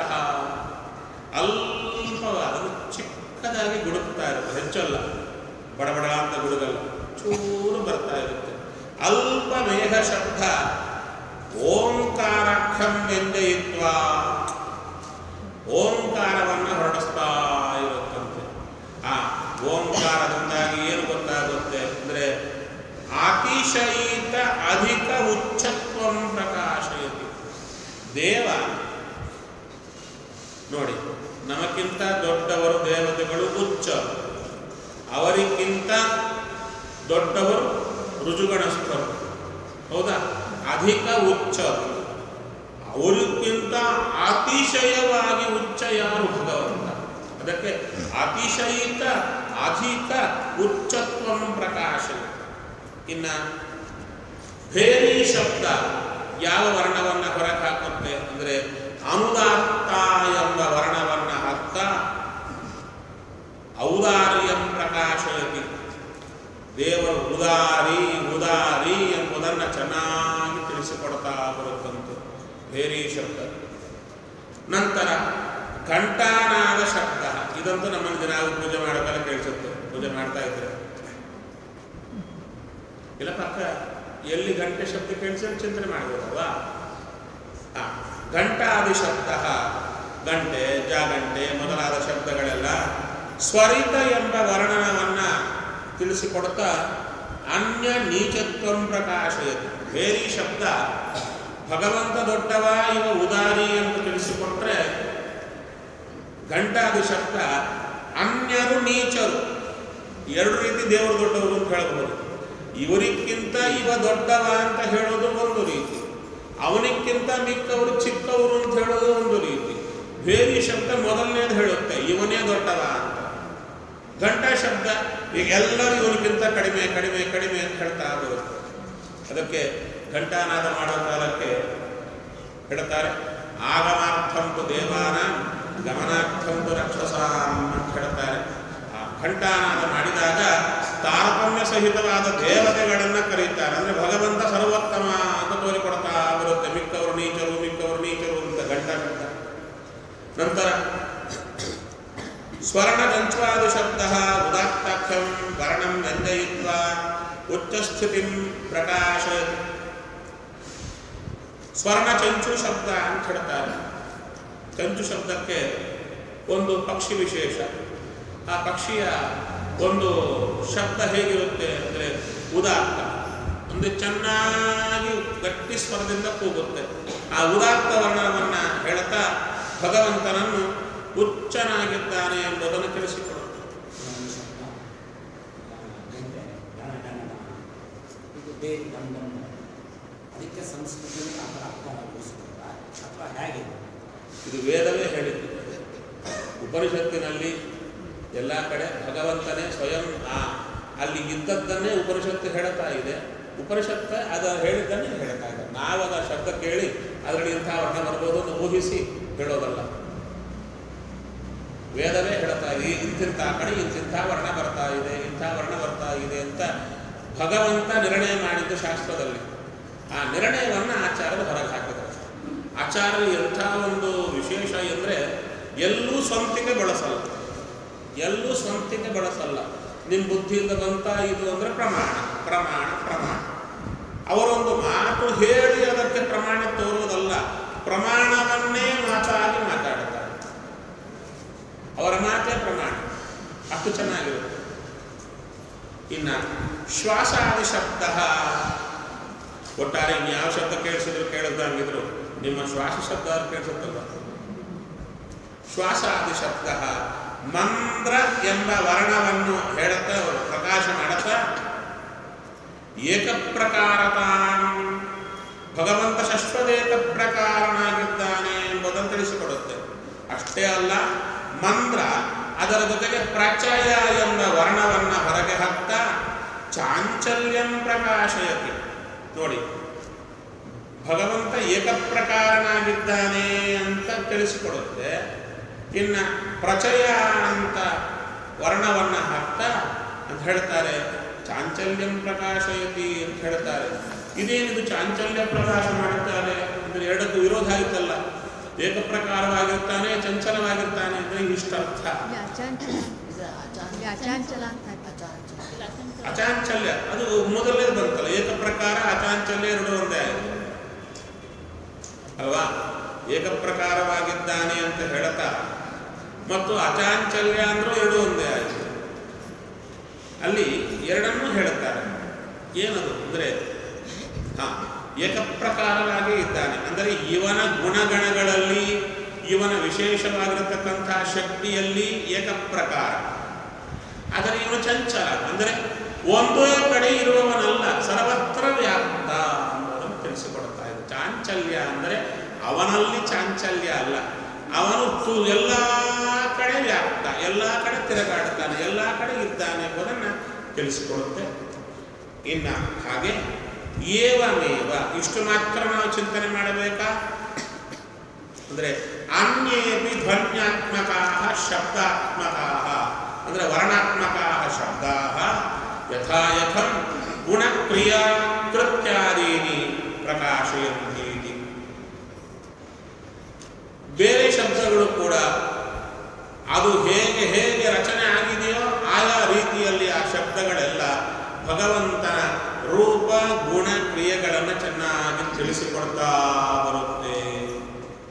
ಅಲ್ಪವಾದ ಚಿಕ್ಕದಾಗಿ ಗುಡುಕ್ತಾ ಇರುತ್ತೆ ಹೆಚ್ಚಲ್ಲ ಬಡಬಡ ಅಂತ ಗುಡುಗಲ್ಲ ಚೂರು ಬರ್ತಾ ಇರುತ್ತೆ ಅಲ್ಪ ಮೇಘ ಶಬ್ದ ಓಂಕಾರಾಖ್ಯಂ ವ್ಯಂಜಯಿತ್ವ ಓಂಕಾರವನ್ನು ಹೊರಡಿಸ್ತಾ ಇರುತ್ತಂತೆ ಆ ಓಂಕಾರದಿಂದಾಗಿ ಏನು ಗೊತ್ತಾಗುತ್ತೆ ಅಂದ್ರೆ ಅತಿಶಯಿತ ಅಧಿಕ ಉಚ್ಚತ್ವಂ ಪ್ರಕಾಶಯತಿ ದೇವ ನೋಡಿ ನಮಗಿಂತ ದೊಡ್ಡವರು ದೇವತೆಗಳು ಉಚ್ಚ ಅವರಿಗಿಂತ ದೊಡ್ಡವರು ರುಜುಗಣಸ್ಥರು ಹೌದಾ ಅಧಿಕ ಉಚ್ಚ ಅವರಿಗಿಂತ ಅತಿಶಯವಾಗಿ ಉಚ್ಚ ಯಾರು ಭಗವಂತ ಅದಕ್ಕೆ ಅತಿಶಯಿತ ಅಧಿಕ ಉಚ್ಚತ್ವಂ ಪ್ರಕಾಶ ಇನ್ನ ಭೇರಿ ಶಬ್ದ ಯಾವ ವರ್ಣವನ್ನ ಹೊರಗೆ ಹಾಕುತ್ತೆ ಅಂದ್ರೆ ಅನುದಾತ್ತ ಎಂಬ ವರ್ಣವನ್ನ ಹಾಕ್ತ ಔದಾರ್ಯಂ ಪ್ರಕಾಶಯತಿ ದೇವರು ಉದಾರಿ ಉದಾರಿ ಎಂಬುದನ್ನು ಚೆನ್ನಾಗಿ ತಿಳಿಸಿಕೊಡ್ತಾ ಬರುತ್ತಂತೆ ಭೇರಿ ಶಬ್ದ ನಂತರ ಘಂಟಾನಾದ ಶಬ್ದ ಇದಂತೂ ನಮ್ಮನ್ನು ದಿನ ಪೂಜೆ ಮಾಡೋದಲ್ಲ ಕೇಳಿಸುತ್ತೆ ಪೂಜೆ ಮಾಡ್ತಾ ಇದ್ರೆ ಇಲ್ಲ ಪಕ್ಕ ಎಲ್ಲಿ ಗಂಟೆ ಶಬ್ದ ಕೇಳಿಸಿ ಚಿಂತನೆ ಮಾಡ್ಬೋದಲ್ವಾ ಆ ಘಂಟಾದಿ ಶಬ್ದ ಗಂಟೆ ಜಾಗಂಟೆ ಮೊದಲಾದ ಶಬ್ದಗಳೆಲ್ಲ ಸ್ವರಿತ ಎಂಬ ವರ್ಣನವನ್ನ ತಿಳಿಸಿಕೊಡ್ತಾ ಅನ್ಯ ನೀಚತ್ವಂ ಪ್ರಕಾಶಯತಿ ಬೇರಿ ಶಬ್ದ ಭಗವಂತ ದೊಡ್ಡವ ಇವ ಉದಾರಿ ಎಂದು ತಿಳಿಸಿಕೊಟ್ರೆ ಘಂಟಾದಿ ಶಬ್ದ ಅನ್ಯರು ನೀಚರು ಎರಡು ರೀತಿ ದೇವರು ದೊಡ್ಡವರು ಅಂತ ಹೇಳಬಹುದು ಇವರಿಗಿಂತ ಇವ ದೊಡ್ಡವ ಅಂತ ಹೇಳೋದು ಒಂದು ರೀತಿ ಅವನಿಕ್ಕಿಂತ ಮಿಕ್ಕವರು ಚಿಕ್ಕವರು ಅಂತ ಹೇಳೋದು ಒಂದು ರೀತಿ ಬೇರಿ ಶಬ್ದ ಮೊದಲನೇದು ಹೇಳುತ್ತೆ ಇವನೇ ದೊಡ್ಡವ ಅಂತ ಘಂಟಾ ಶಬ್ದ ಈಗ ಎಲ್ಲರೂ ಇವನಿಗಿಂತ ಕಡಿಮೆ ಕಡಿಮೆ ಕಡಿಮೆ ಅಂತ ಹೇಳ್ತಾ ಬರುತ್ತೆ ಅದಕ್ಕೆ ಘಂಟಾನಾದ ಮಾಡೋ ಕಾಲಕ್ಕೆ ಹೇಳ್ತಾರೆ ಆಗಮಾರ್ಥಂತು ದೇವಾನ ಗಮನಾರ್ಥಂತು ರಕ್ಷಸಾಂ ಅಂತ ಹೇಳ್ತಾರೆ ಆ ಘಂಟಾನಾದ ಮಾಡಿದಾಗ ತಾರತಮ್ಯ ಸಹಿತವಾದ ದೇವತೆಗಳನ್ನ ಕರೀತಾರೆ ಅಂದ್ರೆ ಭಗವಂತ ಸರ್ವೋತ್ತಮ ಅಂತ ತೋರಿಕೊಡ್ತಾ ಬರುತ್ತೆ ಮಿಕ್ಕವರು ನೀಚರು ಮಿಕ್ಕವರು ನೀಚರು ಅಂತ ಘಂಟಾ ಶಬ್ದ ನಂತರ ಸ್ವರ್ಣಗಂಚ್ವಾದಿ ಶಬ್ದ ಉದಾತ್ತಾಖ್ಯಂ ವರ್ಣಂ ವ್ಯಂಜಯಿತ್ವಾ ಉಚ್ಚಸ್ಥಿತಿಂ ಪ್ರಕಾಶಯತಿ ಸ್ವರ್ಣ ಚಂಚು ಶಬ್ದ ಅಂತ ಹೇಳ್ತಾರೆ ಚಂಚು ಶಬ್ದಕ್ಕೆ ಒಂದು ಪಕ್ಷಿ ವಿಶೇಷ ಆ ಪಕ್ಷಿಯ ಒಂದು ಶಬ್ದ ಹೇಗಿರುತ್ತೆ ಅಂದರೆ ಉದಾತ್ತ ಒಂದು ಚೆನ್ನಾಗಿ ಗಟ್ಟಿ ಸ್ವರದಿಂದ ಕೂಗುತ್ತೆ ಆ ಉದಾತ್ತ ವರ್ಣವನ್ನ ಹೇಳ್ತಾ ಭಗವಂತನನ್ನು ಉಚ್ಚನಾಗಿದ್ದಾನೆ ಎಂಬುದನ್ನು ತಿಳಿಸಿಕೊಡುತ್ತೆ ಒಂದು ಶಬ್ದ ಗಂಟೆ ಗಣ ಗಣನ ಇದು ಬೇರೆ ಡಮ್ ಡಮ್ ಅದಕ್ಕೆ ಸಂಸ್ಕೃತಿಯಲ್ಲಿ ಆ ಥರ ಅರ್ಥ ಊಹಿಸ್ಕೊಂಡ್ರ ಅಥವಾ ಹೇಗೆ ಇದು ವೇದವೇ ಹೇಳಿದ್ದು ಉಪನಿಷತ್ತಿನಲ್ಲಿ ಎಲ್ಲ ಕಡೆ ಭಗವಂತನೇ ಸ್ವಯಂ ಆ ಅಲ್ಲಿ ಇದ್ದದ್ದನ್ನೇ ಉಪನಿಷತ್ತು ಹೇಳ್ತಾ ಇದೆ ಉಪನಿಷತ್ತು ಅದು ಹೇಳಿದ್ದನ್ನೇ ಹೇಳ್ತಾ ಇದೆ ನಾವಾಗ ಶಬ್ದ ಕೇಳಿ ಅದರಲ್ಲಿ ಇಂಥ ವರ್ಣ ಬರ್ಬೋದು ಅಂತ ಊಹಿಸಿ ಹೇಳೋದಲ್ಲ ವೇದವೇ ಹೇಳ್ತಾ ಇದೆ ಇಂತಿಂಥ ಕಡೆ ಇಂತಿಂಥ ವರ್ಣ ಬರ್ತಾ ಇದೆ ಇಂಥ ವರ್ಣ ಬರ್ತಾ ಇದೆ ಅಂತ ಭಗವಂತ ನಿರ್ಣಯ ಮಾಡಿದ್ದು ಶಾಸ್ತ್ರದಲ್ಲಿ ಆ ನಿರ್ಣಯವನ್ನು ಆಚಾರ್ಯರು ಹೊರಗೆ ಹಾಕಿದ್ದಾರೆ ಆಚಾರ್ಯರು ಎಂಥ ಒಂದು ವಿಶೇಷ ಎಂದರೆ ಎಲ್ಲೂ ಸ್ವಂತಿಕೆ ಬಳಸಲ್ಲ ಎಲ್ಲೂ ಸ್ವಂತಿಕೆ ಬಳಸಲ್ಲ ನಿಮ್ಮ ಬುದ್ಧಿಯಿಂದ ಬಂತ ಇದು ಅಂದರೆ ಪ್ರಮಾಣ ಪ್ರಮಾಣ ಪ್ರಮಾಣ ಅವರೊಂದು ಮಾತು ಹೇಳಿ ಅದಕ್ಕೆ ಪ್ರಮಾಣ ತೋರುವುದಲ್ಲ ಪ್ರಮಾಣವನ್ನೇ ಮಾತಾಗಿ ಮಾತಾಡುತ್ತಾರೆ ಅವರ ಮಾತೇ ಪ್ರಮಾಣ ಅಷ್ಟು ಚೆನ್ನಾಗಿರುತ್ತೆ ಇನ್ನು ಶ್ವಾಸಾದಿ ಶಬ್ದ ಒಟ್ಟಾರೆ ಇನ್ಯಾವ ಶಬ್ದ ಕೇಳಿಸಿದ್ರು ಕೇಳಿದಂಗಿದ್ರು ನಿಮ್ಮ ಶ್ವಾಸ ಶಬ್ದ ಕೇಳಿಸುತ್ತಲ್ಲ ಶ್ವಾಸಾದಿ ಶಬ್ದ ಮಂದ್ರ ಎಂಬ ವರ್ಣವನ್ನು ಹೇಳುತ್ತಾ ಪ್ರಕಾಶ ಮಾಡುತ್ತಾ ಏಕಪ್ರಕಾರತಾಂ ಭಗವಂತ ಶಶ್ವದೇಕ ಪ್ರಕಾರನಾಗಿದ್ದಾನೆ ಎಂಬುದನ್ನು ತಿಳಿಸಿಕೊಡುತ್ತೆ ಅಷ್ಟೇ ಅಲ್ಲ ಮಂದ್ರ ಅದರ ಜೊತೆಗೆ ಪ್ರಚಯ ಎಂಬ ವರ್ಣವನ್ನು ಹೊರಗೆ ಹಾಕ್ತಾ ಚಾಂಚಲ್ಯಂ ಪ್ರಕಾಶಯತಿ ನೋಡಿ ಭಗವಂತ ಏಕಪ್ರಕಾರನಾಗಿದ್ದಾನೆ ಅಂತ ತಿಳಿಸಿಕೊಡುತ್ತೆ ಇನ್ನ ಪ್ರಚಯ ಅಂತ ವರ್ಣವನ್ನು ಹಾಕ್ತಾ ಅಂತ ಹೇಳ್ತಾರೆ ಚಾಂಚಲ್ಯಂ ಪ್ರಕಾಶಯತಿ ಅಂತ ಹೇಳ್ತಾರೆ ಇದೇನಿದು ಚಾಂಚಲ್ಯ ಪ್ರಕಾಶ ಮಾಡುತ್ತಾರೆ ಅಂದ್ರೆ ಎರಡಕ್ಕೂ ವಿರೋಧ ಆಗುತ್ತಲ್ಲ ಏಕಪ್ರಕಾರವಾಗಿರ್ತಾನೆ ಚಂಚಲವಾಗಿರ್ತಾನೆ ಅಂದ್ರೆ ಇಷ್ಟರ್ಥ ವ್ಯಾಚಾಂಚಲ ವ್ಯಾಚಾಂಚಲ ಅಂತ ಅಚಾಂಚಲ್ಯ ಅದು ಮೊದಲನೇದು ಬರುತ್ತಲ್ಲ ಏಕಪ್ರಕಾರ ಅಚಾಂಚಲ್ಯ ಎರಡು ಒಂದೇ ಆಗಿದೆ ಅಲ್ವಾ ಏಕಪ್ರಕಾರವಾಗಿದ್ದಾನೆ ಅಂತ ಹೇಳ್ತಾ ಮತ್ತು ಅಚಾಂಚಲ್ಯ ಅಂದ್ರೂ ಎರಡು ಒಂದೇ ಆಯಿತು ಅಲ್ಲಿ ಎರಡನ್ನೂ ಹೇಳುತ್ತಾರೆ ಏನದು ಅಂದರೆ ಹಾ ಏಕಪ್ರಕಾರವಾಗಿ ಇದ್ದಾನೆ ಅಂದರೆ ಇವನ ಗುಣಗಣಗಳಲ್ಲಿ ಇವನ ವಿಶೇಷವಾಗಿರತಕ್ಕಂಥ ಶಕ್ತಿಯಲ್ಲಿ ಏಕಪ್ರಕಾರ ಆದರೆ ಇವನು ಚಂಚಲ ಅಂದರೆ ಒಂದೇ ಕಡೆ ಇರುವವನಲ್ಲ ಸರ್ವತ್ರ ವ್ಯಾಪ್ತ ಅನ್ನೋದನ್ನು ತಿಳಿಸಿಕೊಡ್ತಾ ಇದೆ ಚಾಂಚಲ್ಯ ಅಂದರೆ ಅವನಲ್ಲಿ ಚಾಂಚಲ್ಯ ಅಲ್ಲ ಅವನು ತು ಎಲ್ಲ ಕಡೆ ವ್ಯಾಪ್ತ ಎಲ್ಲ ಕಡೆ ತಿರುಗಾಡ್ತಾನೆ ಎಲ್ಲ ಕಡೆ ಇದ್ದಾನೆ ಎಂಬುದನ್ನು ತಿಳಿಸಿಕೊಡುತ್ತೆ ಇನ್ನ ಹಾಗೆ ಏವಮೇವ ಇಷ್ಟು ಮಾತ್ರ ನಾವು ಚಿಂತನೆ ಮಾಡಬೇಕಾ ಅಂದರೆ ಅನ್ಯೇಪಿ ಧ್ವನ್ಯಾತ್ಮಕ ಶಬ್ದಾತ್ಮಕ ಅಂದರೆ ವರ್ಣಾತ್ಮಕ ಶಬ್ದ ಯಥಾ ಯಥಂ ಗುಣಕ್ರಿಯಾ ಕೃತ್ಯಾದೀನಿ ಪ್ರಕಾಶಯಂತಿ ಇತಿ. ಬೇರೆ ಶಬ್ದಗಳು ಕೂಡ ಅದು ಹೇಗೆ ಹೇಗೆ ರಚನೆ ಆಗಿದೆಯೋ ಆಯಾ ರೀತಿಯಲ್ಲಿ ಆ ಶಬ್ದಗಳೆಲ್ಲ ಭಗವಂತನ ರೂಪ ಗುಣ ಕ್ರಿಯೆಗಳನ್ನು ಚೆನ್ನಾಗಿ ತಿಳಿಸಿಕೊಡ್ತಾ ಬರುತ್ತೆ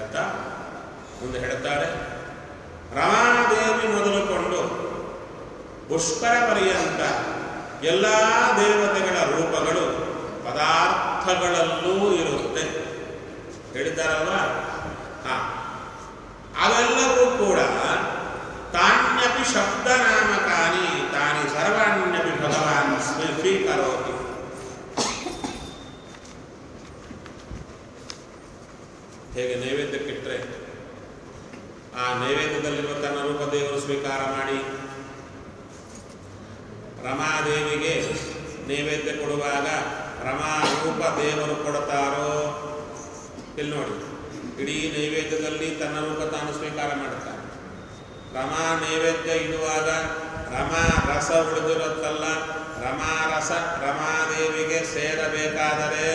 ಹೇಳ್ತಾ ಮುಂದೆ ಹೇಳ್ತಾರೆ ರಮಾದೇವಿ ಮೊದಲುಕೊಂಡು ಪುಷ್ಕರ ಪರ್ಯಂತ ಎಲ್ಲ ದೇವತೆಗಳ ರೂಪಗಳು ಪದಾರ್ಥಗಳಲ್ಲೂ ಇರುತ್ತೆ ಹೇಳಿದ್ದಾರಲ್ವಾ ಹಾ ಅವೆಲ್ಲವೂ ಕೂಡ ತಾನ್ಯಪಿ ಶಬ್ದನಾಮಕಾನಿ ತಾನಿ ಸರ್ವಾಣ್ಯಪಿ ಭಗವಾನ್ ಸ್ವೀ- ಸ್ವೀಕರೋತಿ ಹೇಗೆ ನೈವೇದ್ಯಕ್ಕಿಟ್ರೆ ಆ ನೈವೇದ್ಯದಲ್ಲಿರುವ ತನ್ನ ರೂಪ ದೇವರು ಸ್ವೀಕಾರ ಮಾಡಿ ರಮಾದೇವಿಗೆ ನೈವೇದ್ಯ ಕೊಡುವಾಗ ರಮಾ ರೂಪ ದೇವರು ಕೊಡ್ತಾರೋ ಇಲ್ಲಿ ನೋಡಿ ಇಡೀ ನೈವೇದ್ಯದಲ್ಲಿ ತನ್ನ ರೂಪ ತಾನು ಸ್ವೀಕಾರ ಮಾಡುತ್ತಾನೆ ರಮಾ ನೈವೇದ್ಯ ಇಡುವಾಗ ರಮಾ ರಸ ಉಳಿದಿರುತ್ತಲ್ಲ ರಮಾ ರಸ ರಮಾದೇವಿಗೆ ಸೇರಬೇಕಾದರೆ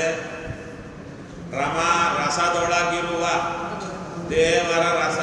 ರಮಾ ರಸದೊಳಗಿರುವ ದೇವರ ರಸ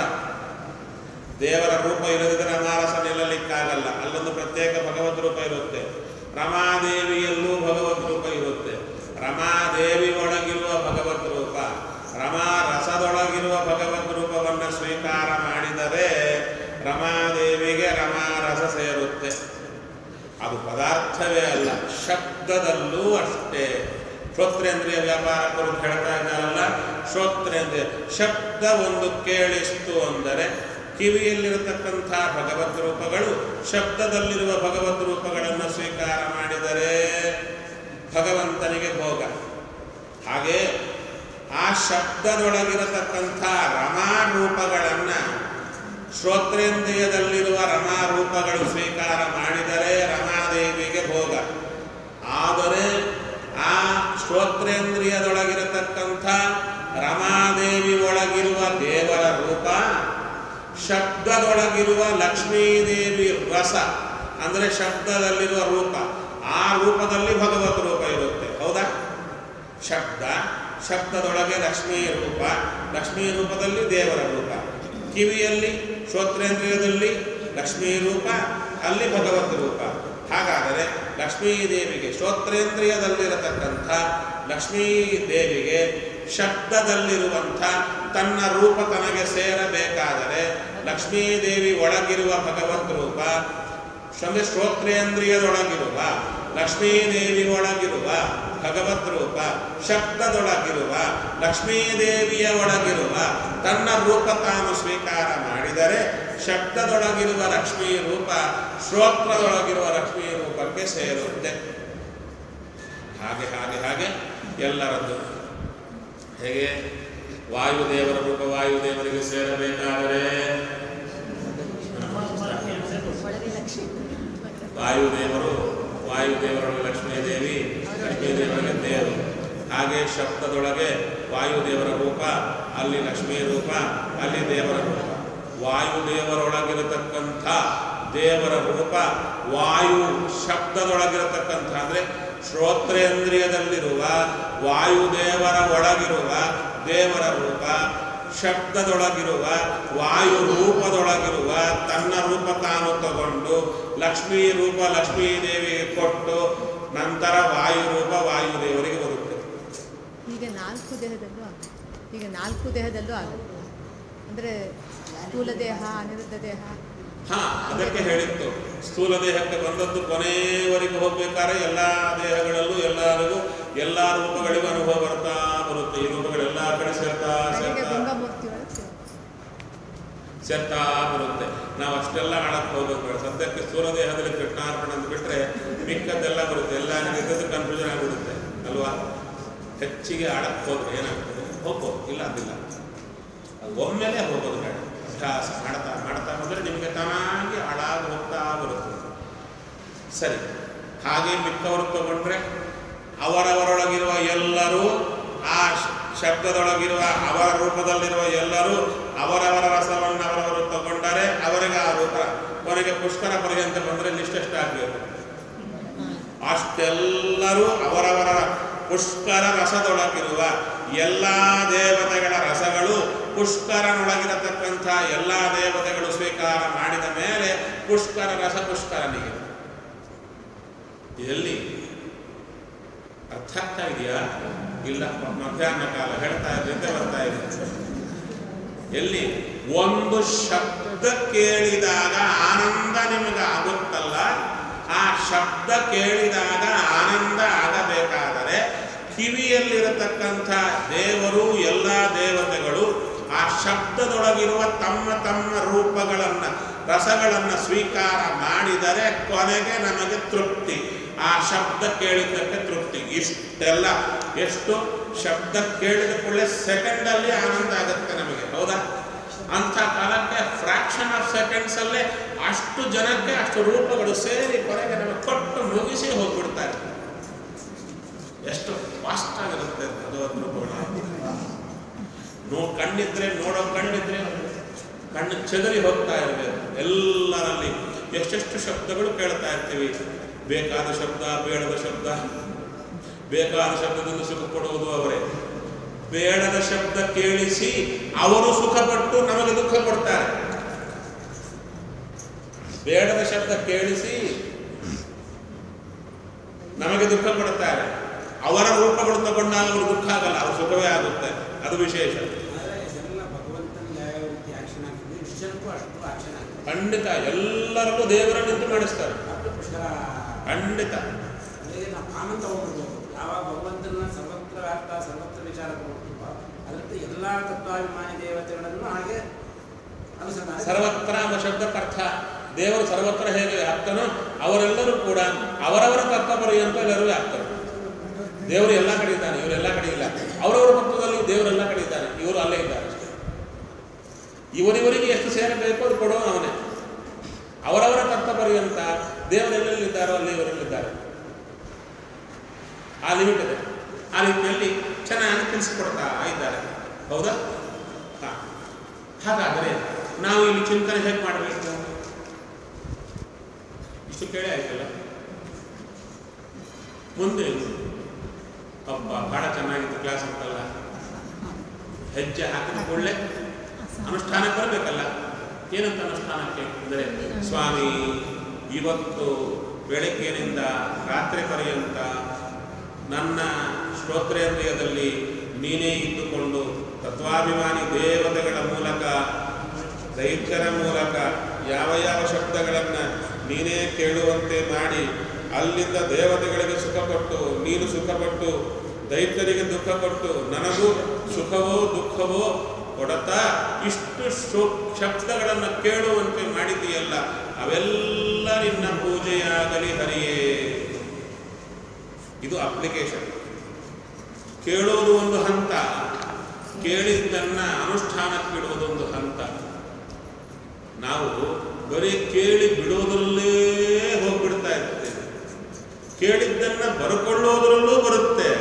ದೇವರ ರೂಪ ಇರದಿದ್ರೆ ರಮಾರಸ ನಿಲ್ಲಲಿಕ್ಕಾಗಲ್ಲ ಅಲ್ಲೊಂದು ಪ್ರತ್ಯೇಕ ಭಗವದ್ ರೂಪ ಇರುತ್ತೆ ರಮಾದೇವಿಯಲ್ಲೂ ಭಗವದ್ ರೂಪ ಇರುತ್ತೆ ರಮಾದೇವಿ ಒಳಗಿರುವ ಭಗವದ್ ರೂಪ ರಮಾ ರಸದೊಳಗಿರುವ ಭಗವದ್ ರೂಪವನ್ನು ಸ್ವೀಕಾರ ಮಾಡಿದರೆ ರಮಾದೇವಿಗೆ ರಮಾರಸ ಸೇರುತ್ತೆ ಅದು ಪದಾರ್ಥವೇ ಅಲ್ಲ ಶಬ್ದದಲ್ಲೂ ಅಷ್ಟೇ ಶ್ರೋತ್ರೇಂದ್ರಿಯ ವ್ಯಾಪಾರ ಕುರಿತು ಹೇಳ್ತಾ ಇದ್ದಾರಲ್ಲ ಶ್ರೋತ್ರೇಂದ್ರಿಯ ಶಬ್ದ ಒಂದು ಕೇಳಿಸ್ತು ಅಂದರೆ ಕಿವಿಯಲ್ಲಿರತಕ್ಕಂಥ ಭಗವದ್ ರೂಪಗಳು ಶಬ್ದದಲ್ಲಿರುವ ಭಗವದ್ ರೂಪಗಳನ್ನು ಸ್ವೀಕಾರ ಮಾಡಿದರೆ ಭಗವಂತನಿಗೆ ಭೋಗ ಹಾಗೆ ಆ ಶಬ್ದದೊಳಗಿರತಕ್ಕಂಥ ರಮಾ ರೂಪಗಳನ್ನು ಶ್ರೋತ್ರೇಂದ್ರಿಯದಲ್ಲಿರುವ ರಮಾ ರೂಪಗಳು ಸ್ವೀಕಾರ ಮಾಡಿದರೆ ರಮಾದೇವಿಗೆ ಭೋಗ ಆದರೆ ಆ ಶ್ರೋತ್ರೇಂದ್ರಿಯದೊಳಗಿರತಕ್ಕಂಥ ರಮಾದೇವಿ ಒಳಗಿರುವ ದೇವರ ರೂಪ ಶಬ್ದದೊಳಗಿರುವ ಲಕ್ಷ್ಮೀದೇವಿ ರಸ ಅಂದರೆ ಶಬ್ದದಲ್ಲಿರುವ ರೂಪ ಆ ರೂಪದಲ್ಲಿ ಭಗವತ್ ರೂಪ ಇರುತ್ತೆ ಹೌದಾ ಶಬ್ದ ಶಬ್ದದೊಳಗೆ ಲಕ್ಷ್ಮೀ ರೂಪ ಲಕ್ಷ್ಮೀ ರೂಪದಲ್ಲಿ ದೇವರ ರೂಪ ಕಿವಿಯಲ್ಲಿ ಶ್ರೋತ್ರೇಂದ್ರಿಯದಲ್ಲಿ ಲಕ್ಷ್ಮೀ ರೂಪ ಅಲ್ಲಿ ಭಗವತ್ ರೂಪ ಹಾಗಾದರೆ ಲಕ್ಷ್ಮೀ ದೇವಿಗೆ ಶ್ರೋತ್ರೇಂದ್ರಿಯದಲ್ಲಿರತಕ್ಕಂಥ ಲಕ್ಷ್ಮೀ ದೇವಿಗೆ ಶಬ್ದದಲ್ಲಿರುವಂಥ ತನ್ನ ರೂಪ ತನಗೆ ಸೇರಬೇಕಾದರೆ ಲಕ್ಷ್ಮೀ ದೇವಿ ಒಳಗಿರುವ ಭಗವತ್ ರೂಪ ಅಂದರೆ ಶ್ರೋತ್ರೇಂದ್ರಿಯದೊಳಗಿರುವ ಲಕ್ಷ್ಮೀದೇವಿ ಒಳಗಿರುವ ಭಗವತ್ ರೂಪ ಶಬ್ದದೊಳಗಿರುವ ಲಕ್ಷ್ಮೀದೇವಿಯ ಒಳಗಿರುವ ತನ್ನ ರೂಪ ತಾನು ಸ್ವೀಕಾರ ಮಾಡಿದರೆ ಶಬ್ದದೊಳಗಿರುವ ಲಕ್ಷ್ಮೀ ರೂಪ ಶ್ರೋತ್ರದೊಳಗಿರುವ ಲಕ್ಷ್ಮೀ ರೂಪಕ್ಕೆ ಸೇರುತ್ತೆ ಹಾಗೆ ಹಾಗೆ ಹಾಗೆ ಎಲ್ಲರದ್ದು ಹೇಗೆ ವಾಯುದೇವರ ರೂಪ ವಾಯುದೇವರಿಗೆ ಸೇರಬೇಕಾದರೆ ಒಳಗೆ ಲಕ್ಷ್ಮಿ ವಾಯುದೇವರು ವಾಯುದೇವರೊಳಗೆ ಲಕ್ಷ್ಮೀದೇವಿ ಲಕ್ಷ್ಮೀದೇವರಿಗೆ ದೇವರು ಹಾಗೆ ಶಬ್ದದೊಳಗೆ ವಾಯುದೇವರ ರೂಪ ಅಲ್ಲಿ ಲಕ್ಷ್ಮೀ ರೂಪ ಅಲ್ಲಿ ದೇವರ ರೂಪ ವಾಯುದೇವರೊಳಗಿರತಕ್ಕಂಥ ದೇವರ ರೂಪ ವಾಯು ಶಬ್ದದೊಳಗಿರತಕ್ಕಂಥ ಅಂದರೆ ಶ್ರೋತ್ರೇಂದ್ರಿಯದಲ್ಲಿರುವ ವಾಯುದೇವರ ಒಳಗಿರುವ ದೇವರ ರೂಪ ಶಬ್ದದೊಳಗಿರುವ ವಾಯು ರೂಪದೊಳಗಿರುವ ತನ್ನ ರೂಪ ತಾನು ತಗೊಂಡು ಲಕ್ಷ್ಮೀ ರೂಪ ಲಕ್ಷ್ಮೀ ದೇವಿಗೆ ಕೊಟ್ಟು ನಂತರ ವಾಯು ರೂಪ ವಾಯುದೇವರಿಗೆ ಬರುತ್ತೆ ಈಗ ನಾಲ್ಕು ದೇಹದಲ್ಲೂ ಆಗುತ್ತೆ ಈಗ ನಾಲ್ಕು ದೇಹದಲ್ಲೂ ಆಗುತ್ತೆ ಅಂದರೆ ಸ್ಥೂಲ ದೇಹ ಅನಿರುದ್ಧ ದೇಹ ಹಾ ಅದಕ್ಕೆ ಹೇಳಿತ್ತು ಸ್ಥೂಲ ದೇಹಕ್ಕೆ ಬಂದದ್ದು ಕೊನೆಯವರೆಗೂ ಹೋಗ್ಬೇಕಾದ್ರೆ ಎಲ್ಲ ದೇಹಗಳಲ್ಲೂ ಎಲ್ಲರಿಗೂ ಎಲ್ಲ ರೂಪಗಳಿಗೂ ಅನುಭವ ಬರ್ತಾ ಬರುತ್ತೆ ಈ ರೂಪಗಳೆಲ್ಲ ಕಡೆ ಸೇರ್ತಾ ಕಡೆಗೆ ಸೇರ್ತಾ ಗಂಗಾಮೂರ್ತಿ ಒಳಗೆ ಸೇರುತ್ತೆ. ಸೇರ್ತಾ ಬರುತ್ತೆ ನಾವು ಅಷ್ಟೆಲ್ಲ ಆಳಕ್ಕೆ ಹೋಗೋದು ಬೇಡ ಸದ್ಯಕ್ಕೆ ಸ್ಥೂಲ ದೇಹದಲ್ಲಿ ಕೃಷ್ಣಾರ್ಪಣೆ ಅಂತ ಬಿಟ್ರೆ ಮಿಕ್ಕದ್ದೆಲ್ಲ ಬರುತ್ತೆ ಎಲ್ಲ ಇದ್ದದ್ದು ಕನ್ಫ್ಯೂಷನ್ ಆಗಿಬಿಡುತ್ತೆ ಅಲ್ವಾ ಹೆಚ್ಚಿಗೆ ಆಳಕ್ಕೆ ಹೋದ್ರೆ ಏನಾಗ್ತದೆ ಹೋಗ್ಬೋದು ಇಲ್ಲ ಅಂದಿಲ್ಲ ಒಮ್ಮೆಲೆ ಹೋಗೋದು ಬೇಡ ಅಭ್ಯಾಸ ಮಾಡ್ತಾ ಮಾಡ್ತಾ ಬಂದರೆ ನಿಮಗೆ ತಾನಾಗಿ ಹಾಳಾಗಿ ಹೋಗ್ತಾ ಬರುತ್ತೆ ಸರಿ ಹಾಗೆ ಮಿಕ್ಕವರು ತಗೊಂಡ್ರೆ ಅವರವರೊಳಗಿರುವ ಎಲ್ಲರೂ ಆ ಶ- ಶಬ್ದದೊಳಗಿರುವ ಅವರ ರೂಪದಲ್ಲಿರುವ ಎಲ್ಲರೂ ಅವರವರ ರಸವನ್ನು ಅವರವರು ತಗೊಂಡರೆ ಅವರಿಗೆ ಆ ರೂಪ ಕೊನೆಗೆ ಪುಷ್ಕರ ಪರ್ಯಂತ ಬಂದರೆ ನಿಷ್ಠೆಷ್ಟಾಗಬೇಕು ಅಷ್ಟೆಲ್ಲರೂ ಅವರವರ ಪುಷ್ಕರ ರಸದೊಳಗಿರುವ ಎಲ್ಲ ದೇವತೆಗಳ ರಸಗಳು ಪುಷ್ಕರನೊಳಗಿರತಕ್ಕಂಥ ಎಲ್ಲ ದೇವತೆಗಳು ಸ್ವೀಕಾರ ಮಾಡಿದ ಮೇಲೆ ಪುಷ್ಕರ ರಸ ಪುಷ್ಕರನಿಗೆ ಎಲ್ಲಿ ಅರ್ಥ ಆಗ್ತಾ ಇದೆಯಾ ಇಲ್ಲ ಮಧ್ಯಾಹ್ನ ಕಾಲ ಹೇಳ್ತಾ ಇದ್ದಂತೆ ಬರ್ತಾ ಇದೆ ಎಲ್ಲಿ ಒಂದು ಶಬ್ದ ಕೇಳಿದಾಗ ಆನಂದ ನಿಮಗೆ ಆಗುತ್ತಲ್ಲ ಆ ಶಬ್ದ ಕೇಳಿದಾಗ ಆನಂದ ಆಗಬೇಕಾದರೆ ಕಿವಿಯಲ್ಲಿರತಕ್ಕಂಥ ದೇವರು ಎಲ್ಲ ದೇವತೆಗಳು ಆ ಶಬ್ದದೊಳಗಿರುವ ತಮ್ಮ ತಮ್ಮ ರೂಪಗಳನ್ನ ರಸಗಳನ್ನ ಸ್ವೀಕಾರ ಮಾಡಿದರೆ ಕೊನೆಗೆ ನಮಗೆ ತೃಪ್ತಿ ಆ ಶಬ್ದ ಕೇಳಿದ್ದಕ್ಕೆ ತೃಪ್ತಿ ಇಷ್ಟೆಲ್ಲ ಎಷ್ಟು ಶಬ್ದ ಕೇಳಿದ ಕೂಡಲೇ ಸೆಕೆಂಡಲ್ಲಿ ಆನಂದ ಆಗುತ್ತೆ ನಮಗೆ ಹೌದಾ ಅಂಥ ಕಾಲಕ್ಕೆ ಫ್ರಾಕ್ಷನ್ ಆಫ್ ಸೆಕೆಂಡ್ಸ್ ಅಲ್ಲೇ ಅಷ್ಟು ಜನಕ್ಕೆ ಅಷ್ಟು ರೂಪಗಳು ಸೇರಿ ಕೊನೆಗೆ ನಮಗೆ ಕೊಟ್ಟು ಮುಗಿಸಿ ಹೋಗ್ಬಿಡ್ತಾರೆ ಎಷ್ಟು ಫಾಸ್ಟ್ ಆಗಿರುತ್ತೆ ಭಗವದ್ ರೂಪಗಳು ನೋ ಕಣ್ಣಿದ್ರೆ ನೋಡೋ ಕಣ್ಣಿದ್ರೆ ಕಣ್ಣು ಚದರಿ ಹೋಗ್ತಾ ಇರಬೇಕು ಎಲ್ಲರಲ್ಲಿ ಎಷ್ಟೆಷ್ಟು ಶಬ್ದಗಳು ಕೇಳ್ತಾ ಇರ್ತೀವಿ ಬೇಕಾದ ಶಬ್ದ ಬೇಡದ ಶಬ್ದ ಬೇಕಾದ ಶಬ್ದದಿಂದ ಸುಖ ಕೊಡುವುದು ಅವರೇ ಬೇಡದ ಶಬ್ದ ಕೇಳಿಸಿ ಅವರು ಸುಖಪಟ್ಟು ನಮಗೆ ದುಃಖ ಕೊಡ್ತಾರೆ ಬೇಡದ ಶಬ್ದ ಕೇಳಿಸಿ ನಮಗೆ ದುಃಖ ಕೊಡುತ್ತಾರೆ ಅವರ ರೂಪಗಳು ತಗೊಂಡಾಗ ಅವರು ದುಃಖ ಆಗಲ್ಲ ಅವ್ರ ಸುಖವೇ ಆಗುತ್ತೆ ಅದು ವಿಶೇಷ ಆದರೆ ಇದೆಲ್ಲ ಭಗವಂತನಿಗೆ ಯಾವ ರೀತಿ ಆಕ್ಷನ್ ಆಗ್ತದೆ ನಿಜಕ್ಕೂ ಅಷ್ಟು ಆಕ್ಷನ್ ಆಗ್ತದೆ ಖಂಡಿತ ಎಲ್ಲರಲ್ಲೂ ದೇವರನ್ನಿಂದ ಮಾಡಿಸ್ತಾರೆ ಅದು ಪುಷ್ಕರ ಖಂಡಿತ ಅದೇ ನಾವು ಕಾಮನ್ ತಗೊಂಡ್ಬಿಡ್ಬೇಕು ಯಾವಾಗ ಭಗವಂತನ ಸರ್ವತ್ರ ವ್ಯಾಪ್ತ ಸರ್ವತ್ರ ವಿಚಾರ ತಗೊಂಡ್ಬಿಟ್ಟು ಅದರಂತೆ ಎಲ್ಲ ತತ್ವಾಭಿಮಾನಿ ದೇವತೆಗಳನ್ನು ಹಾಗೆ ಅನುಸಂಧಾನ ಸರ್ವತ್ರ ಎಂಬ ಶಬ್ದಕ್ಕೆ ಅರ್ಥ ದೇವರು ಸರ್ವತ್ರ ಹೇಗೆ ವ್ಯಾಪ್ತನೋ ಅವರೆಲ್ಲರೂ ಕೂಡ ಅವರವರ ತತ್ವ ಪರ್ಯಂತ ಎಲ್ಲರೂ ವ್ಯಾಪ್ತರು ದೇವರು ಎಲ್ಲ ಕಡೆ ಇದ್ದಾನೆ ಇವರು ಎಲ್ಲ ಕಡೆ ಇಲ್ಲ ಅವರವರ ತತ್ವದಲ್ಲಿ ದೇವರೆಲ್ಲ ಕಡೆ ಇದ್ದಾನೆ ಇವರು ಅಲ್ಲೇ ಇದ್ದಾರೆ ಅಷ್ಟೇ ಇವರಿವರಿಗೆ ಎಷ್ಟು ಸೇರಬೇಕು ಅದು ಕೊಡೋ ಅವನೇ ಅವರವರ ತತ್ವ ಪರ್ಯಂತ ದೇವರೆಲ್ಲೆಲ್ಲಿದ್ದಾರೋ ಅಲ್ಲಿ ಇವರಲ್ಲಿದ್ದಾರೆ ಆ ಲಿಮಿಟ್ ಇದೆ ಆ ರೀತಿಯಲ್ಲಿ ಚೆನ್ನಾಗಿ ತಿಳಿಸಿಕೊಡ್ತಾ ಇದ್ದಾರೆ ಹೌದಾ ಹಾ. ಹಾಗಾದರೆ ನಾವು ಇಲ್ಲಿ ಚಿಂತನೆ ಹೇಗೆ ಮಾಡಬೇಕು ಇಷ್ಟು ಕೇಳೇ ಆಯ್ತಲ್ಲ ಮುಂದೆ ಅಬ್ಬ ಬಹಳ ಚೆನ್ನಾಗಿತ್ತು ಕ್ಲಾಸ್ ಅಂತಲ್ಲ ಹೆಜ್ಜೆ ಹಾಕಿದ ಕೂಡಲೇ ಅನುಷ್ಠಾನಕ್ಕೆ ಬರಬೇಕಲ್ಲ ಏನಂತ ಅನುಷ್ಠಾನಕ್ಕೆ ಅಂದರೆ ಸ್ವಾಮಿ ಇವತ್ತು ಬೆಳಗ್ಗಿನಿಂದ ರಾತ್ರಿ ಪರ್ಯಂತ ನನ್ನ ಶ್ರೋತ್ರೇಂದ್ರಿಯದಲ್ಲಿ ನೀನೇ ಇದ್ದುಕೊಂಡು ತತ್ವಾಭಿಮಾನಿ ದೇವತೆಗಳ ಮೂಲಕ ದೈತ್ಯರ ಮೂಲಕ ಯಾವ ಯಾವ ಶಬ್ದಗಳನ್ನು ನೀನೇ ಕೇಳುವಂತೆ ಮಾಡಿ ಅಲ್ಲಿಂದ ದೇವತೆಗಳಿಗೆ ಸುಖ ಕೊಟ್ಟು ನೀನು ಸುಖಪಟ್ಟು ದೈತ್ಯರಿಗೆ ದುಃಖ ಕೊಟ್ಟು ನನಗೂ ಸುಖವೋ ದುಃಖವೋ ಕೊಡತಾ ಇಷ್ಟು ಶು ಶಬ್ದಗಳನ್ನು ಕೇಳುವಂತೆ ಮಾಡಿದೆಯಲ್ಲ ಅವೆಲ್ಲ ನಿನ್ನ ಪೂಜೆಯಾಗಲಿ ಹರಿಯೇ ಇದು ಅಪ್ಲಿಕೇಶನ್ ಕೇಳೋದು ಒಂದು ಹಂತ ಕೇಳಿದ್ದನ್ನ ಅನುಷ್ಠಾನಕ್ಕಿಡುವುದು ಒಂದು ಹಂತ ನಾವು ಬರೀ ಕೇಳಿ ಬಿಡೋದ್ರಲ್ಲೇ ಹೋಗ್ಬಿಡ್ತಾ ಇರ್ತೇವೆ ಕೇಳಿದ್ದನ್ನ ಬರ್ಕೊಳ್ಳೋದ್ರಲ್ಲೂ ಬರುತ್ತೆ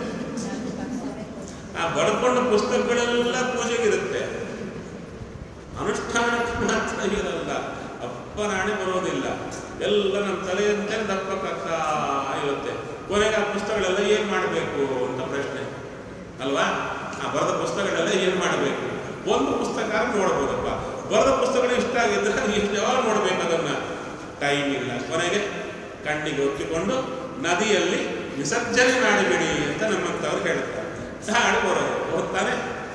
ಆ ಬರ್ಕೊಂಡ ಪುಸ್ತಕಗಳೆಲ್ಲ ಪೂಜೆಗಿರುತ್ತೆ ಅನುಷ್ಠಾನಕ್ಕೆ ಮಾತ್ರ ಇರಲ್ಲ ಅಪ್ಪ ನಾಣೆ ಬರೋದಿಲ್ಲ ಎಲ್ಲ ನಮ್ಮ ತಲೆಯಂತೆ ದಪ್ಪ ಕಗ್ತಾ ಇರುತ್ತೆ ಕೊನೆಗೆ ಆ ಪುಸ್ತಕಗಳೆಲ್ಲ ಏನು ಮಾಡಬೇಕು ಅಂತ ಪ್ರಶ್ನೆ ಅಲ್ವಾ ಆ ಬರೆದ ಪುಸ್ತಕಗಳೆಲ್ಲ ಏನು ಮಾಡಬೇಕು ಒಂದು ಪುಸ್ತಕ ನೋಡ್ಬೋದಪ್ಪ ಬರೆದ ಪುಸ್ತಕಗಳು ಇಷ್ಟ ಆಗಿದ್ರೆ ಎಷ್ಟು ಯಾವಾಗ ನೋಡ್ಬೇಕು ಅದನ್ನ ಟೈಮ್ ಇಲ್ಲ ಕೊನೆಗೆ ಕಣ್ಣಿಗೆ ಒತ್ತಿಕೊಂಡು ನದಿಯಲ್ಲಿ ವಿಸರ್ಜನೆ ಮಾಡಿಬಿಡಿ ಅಂತ ನಮ್ಮಂತವ್ರು ಹೇಳ್ತಾರೆ ಹಾಡು ಬರೋದು ಹೋಗ್ತಾನೆ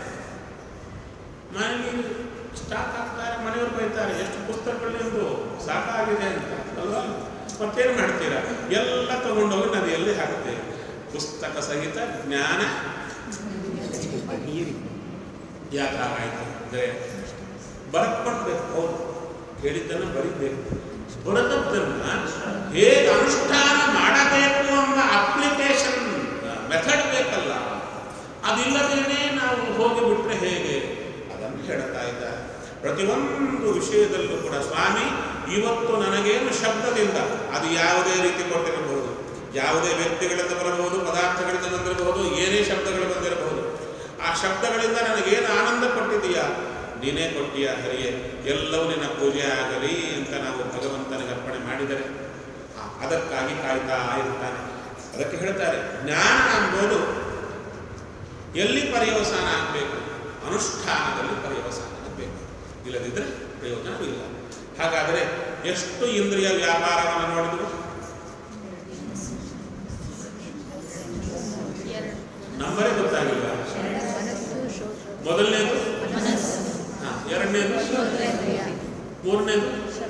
ಮನೆಗೆ ಸ್ಟಾಕ್ ಹಾಕ್ತಾರೆ ಮನೆಯವ್ರು ಬೈತಾರೆ ಎಷ್ಟು ಪುಸ್ತಕಗಳು ನಿಮ್ದು ಸಾಕಾಗಿದೆ ಅಂತ ಅಲ್ವಾ ಮತ್ತೇನು ಮಾಡ್ತೀರಾ ಎಲ್ಲ ತಗೊಂಡೋಗಿ ನದಿಯಲ್ಲಿ ಹಾಕ್ತೇವೆ ಪುಸ್ತಕ ಸಹಿತ ಜ್ಞಾನ ಯಾಕೆ ಹಾಗಾಯ್ತು ಅಂದರೆ ಬರಕೊಡ್ಬೇಕು ಹೌದು ಹೇಳಿದ್ದನ್ನು ಬರಿಬೇಕು ಬರೆದದ್ದನ್ನ ಹೇಗೆ ಅನುಷ್ಠಾನ ಮಾಡಬೇಕು ಎಂಬ ಅಪ್ಲಿಕೇಶನ್ ಮೆಥಡ್ ಬೇಕಲ್ಲ ಅದಿಲ್ಲದೇನೆ ನಾವು ಹೋಗಿಬಿಟ್ರೆ ಹೇಗೆ ಅದನ್ನು ಹೇಳ್ತಾ ಇದ್ದಾರೆ ಪ್ರತಿಯೊಂದು ವಿಷಯದಲ್ಲೂ ಕೂಡ ಸ್ವಾಮಿ ಇವತ್ತು ನನಗೇನು ಶಬ್ದದಿಂದ ಅದು ಯಾವುದೇ ರೀತಿ ಕೊಟ್ಟಿರಬಹುದು ಯಾವುದೇ ವ್ಯಕ್ತಿಗಳಿಂದ ಬರಬಹುದು ಪದಾರ್ಥಗಳಿಂದ ಬಂದಿರಬಹುದು ಏನೇ ಶಬ್ದಗಳು ಬಂದಿರಬಹುದು ಆ ಶಬ್ದಗಳಿಂದ ನನಗೇನು ಆನಂದ ಕೊಟ್ಟಿದೀಯಾ ನೀನೇ ಕೊಟ್ಟಿಯ ಹರಿಯೇ ಎಲ್ಲವೂ ನಿನ್ನ ಪೂಜೆ ಆಗಲಿ ಅಂತ ನಾವು ಭಗವಂತನಿಗೆ ಅರ್ಪಣೆ ಮಾಡಿದರೆ ಆ, ಅದಕ್ಕಾಗಿ ಕಾಯ್ತಾ ಇರ್ತಾನೆ ಅದಕ್ಕೆ ಹೇಳ್ತಾರೆ ಜ್ಞಾನ ಎಂಬುದು ಎಲ್ಲಿ ಪರ್ಯವಸಾನ ಆಗಬೇಕು ಅನುಷ್ಠಾನದಲ್ಲಿ ಪರ್ಯವಸಾನ ಆಗಬೇಕು ಇಲ್ಲದಿದ್ದರೆ ಪ್ರಯೋಜನವಿಲ್ಲ ಹಾಗಾದರೆ ಎಷ್ಟು ಇಂದ್ರಿಯ ವ್ಯಾಪಾರವನ್ನು ನೋಡಿದ್ರು ಎರಡು ನಂಬರೇ ಗೊತ್ತಾಗಿಲ್ಲ ಮನಸ್ಸು ಶೋಕ ಮೊದಲನೇದು ಮನಸ್ಸು ಎರಡನೇದು ಶ್ರೋತ್ರೇಂದ್ರಿಯ ಮೂರನೇದು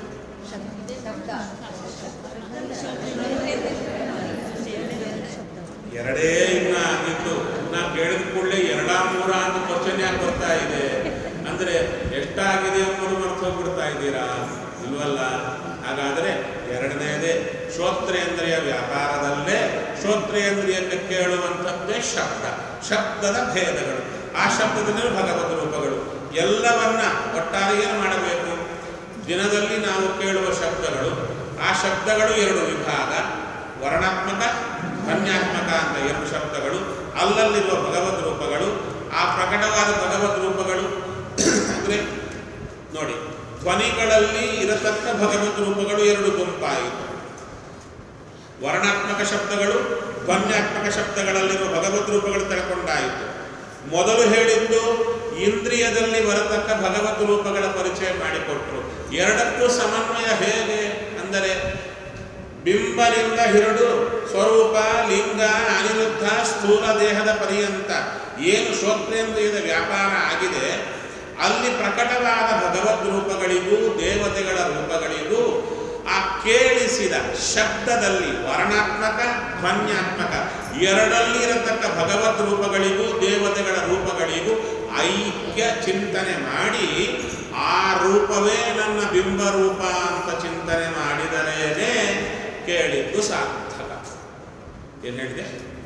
ಎರಡೇ ಇನ್ನ ಆಗಿತ್ತು ನಾ ಕೇಳಿದ ಕೂಡಲೇ ಎರಡ ಮೂರ ಅಂತ ಕ್ವಶನ್ ಯಾಕೆ ಬರ್ತಾ ಇದೆ ಅಂದ್ರೆ ಎಷ್ಟಾಗಿದೆ ಎಂಬುದು ಮರ್ತು ಹೋಗ್ಬಿಡ್ತಾ ಇದ್ದೀರಾ ಇಲ್ವಲ್ಲ ಹಾಗಾದ್ರೆ ಎರಡನೇದೇ ಶ್ರೋತ್ರೇಂದ್ರಿಯ ವ್ಯಾಪಾರದಲ್ಲೇ ಶ್ರೋತ್ರೇಂದ್ರಿಯಕ್ಕೆ ಕೇಳುವಂಥದ್ದೇ ಶಬ್ದ ಶಬ್ದದ ಭೇದಗಳು ಆ ಶಬ್ದದಲ್ಲಿ ಭಗವದ್ ರೂಪಗಳು ಎಲ್ಲವನ್ನ ಒಟ್ಟಾರೆ ಏನು ಮಾಡಬೇಕು ದಿನದಲ್ಲಿ ನಾವು ಕೇಳುವ ಶಬ್ದಗಳು ಆ ಶಬ್ದಗಳು ಎರಡು ವಿಭಾಗ ವರ್ಣಾತ್ಮಕ ಧ್ವನ್ಯಾತ್ಮಕ ಅಂತ ಎರಡು ಶಬ್ದಗಳು ಅಲ್ಲಲ್ಲಿರುವ ಭಗವದ್ ರೂಪಗಳು ಆ ಪ್ರಕಟವಾದ ಭಗವದ್ ರೂಪಗಳು ಅಂದ್ರೆ ನೋಡಿ ಧ್ವನಿಗಳಲ್ಲಿ ಇರತಕ್ಕ ಭಗವದ್ ರೂಪಗಳು ಎರಡು ಗುಂಪಾಯಿತು ವರ್ಣಾತ್ಮಕ ಶಬ್ದಗಳು ಧ್ವನ್ಯಾತ್ಮಕ ಶಬ್ದಗಳಲ್ಲಿರುವ ಭಗವದ್ ರೂಪಗಳು ತಿಳ್ಕೊಂಡಾಯಿತು ಮೊದಲು ಹೇಳಿದ್ದು ಇಂದ್ರಿಯದಲ್ಲಿ ಬರತಕ್ಕ ಭಗವದ್ ರೂಪಗಳ ಪರಿಚಯ ಮಾಡಿಕೊಟ್ರು ಎರಡಕ್ಕೂ ಸಮನ್ವಯ ಹೇಗೆ ಅಂದರೆ ಬಿಂಬಲಿಂಗ ಹಿರಡು ಸ್ವರೂಪ ಲಿಂಗ ಅನಿರುದ್ಧ ಸ್ಥೂಲ ದೇಹದ ಪರ್ಯಂತ ಏನು ಶ್ರೋತ್ರೇಂದ್ರಿಯದ ವ್ಯಾಪಾರ ಆಗಿದೆ ಅಲ್ಲಿ ಪ್ರಕಟವಾದ ಭಗವದ್ ರೂಪಗಳಿಗೂ ದೇವತೆಗಳ ರೂಪಗಳಿಗೂ ಆ ಕೇಳಿಸಿದ ಶಬ್ದದಲ್ಲಿ ವರ್ಣಾತ್ಮಕ ಧ್ವನ್ಯಾತ್ಮಕ ಎರಡಲ್ಲಿರತಕ್ಕ ಭಗವದ್ ರೂಪಗಳಿಗೂ ದೇವತೆಗಳ ರೂಪಗಳಿಗೂ ಐಕ್ಯ ಚಿಂತನೆ ಮಾಡಿ ಆ ರೂಪವೇ ನನ್ನ ಬಿಂಬ ರೂಪ ಅಂತ ಚಿಂತನೆ ಮಾಡಿದರೇನೆ ಕೇಳಿದ್ದು ಸಾರ್ಥಕ ಏನ್ ಹೇಳಿದೆ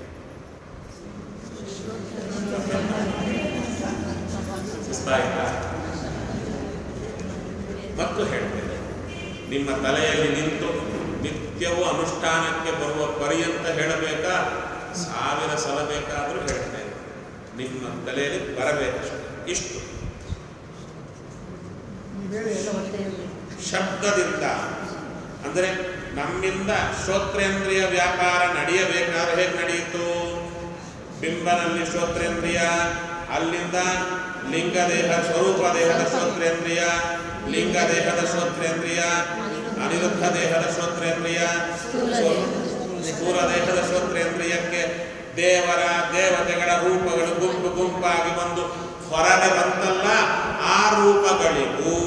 ಸುಸ್ತಾಯ್ತಾ? ಮತ್ತು ಹೇಳ್ತೇನೆ ನಿಮ್ಮ ತಲೆಯಲ್ಲಿ ನಿಂತು ನಿತ್ಯವೂ ಅನುಷ್ಠಾನಕ್ಕೆ ಬರುವ ಪರ್ಯಂತ ಹೇಳಬೇಕಾ ಸಾವಿರ ಸಲ ಬೇಕಾದರೂ ಹೇಳ್ತೇನೆ ನಿಮ್ಮ ತಲೆಯಲ್ಲಿ ಬರಬೇಕಷ್ಟೆ ಇಷ್ಟು ಶಬ್ದದಿಂದ ಅಂದರೆ ನಮ್ಮಿಂದ ಶ್ರೋತ್ರೇಂದ್ರಿಯ ವ್ಯಾಪಾರ ನಡೆಯಬೇಕಾದ್ರೆ ಹೇಗೆ ನಡೆಯಿತು ಬಿಂಬನಲ್ಲಿ ಶ್ರೋತ್ರೇಂದ್ರಿಯ ಅಲ್ಲಿಂದ ಲಿಂಗ ದೇಹ ಸ್ವರೂಪ ದೇಹದ ಶ್ರೋತ್ರೇಂದ್ರಿಯ ಲಿಂಗ ದೇಹದ ಶ್ರೋತ್ರೇಂದ್ರಿಯ ಅನಿರುದ್ಧ ದೇಹದ ಶ್ರೋತ್ರೇಂದ್ರಿಯ ಸ್ಥೂಲ ದೇಹದ ಶ್ರೋತ್ರೇಂದ್ರಿಯಕ್ಕೆ ದೇವರ ದೇವತೆಗಳ ರೂಪಗಳು ಗುಂಪು ಗುಂಪಾಗಿ ಬಂದು ಹೊರಗೆ ಬಂತಲ್ಲ ಆ ರೂಪಗಳಿಗೂ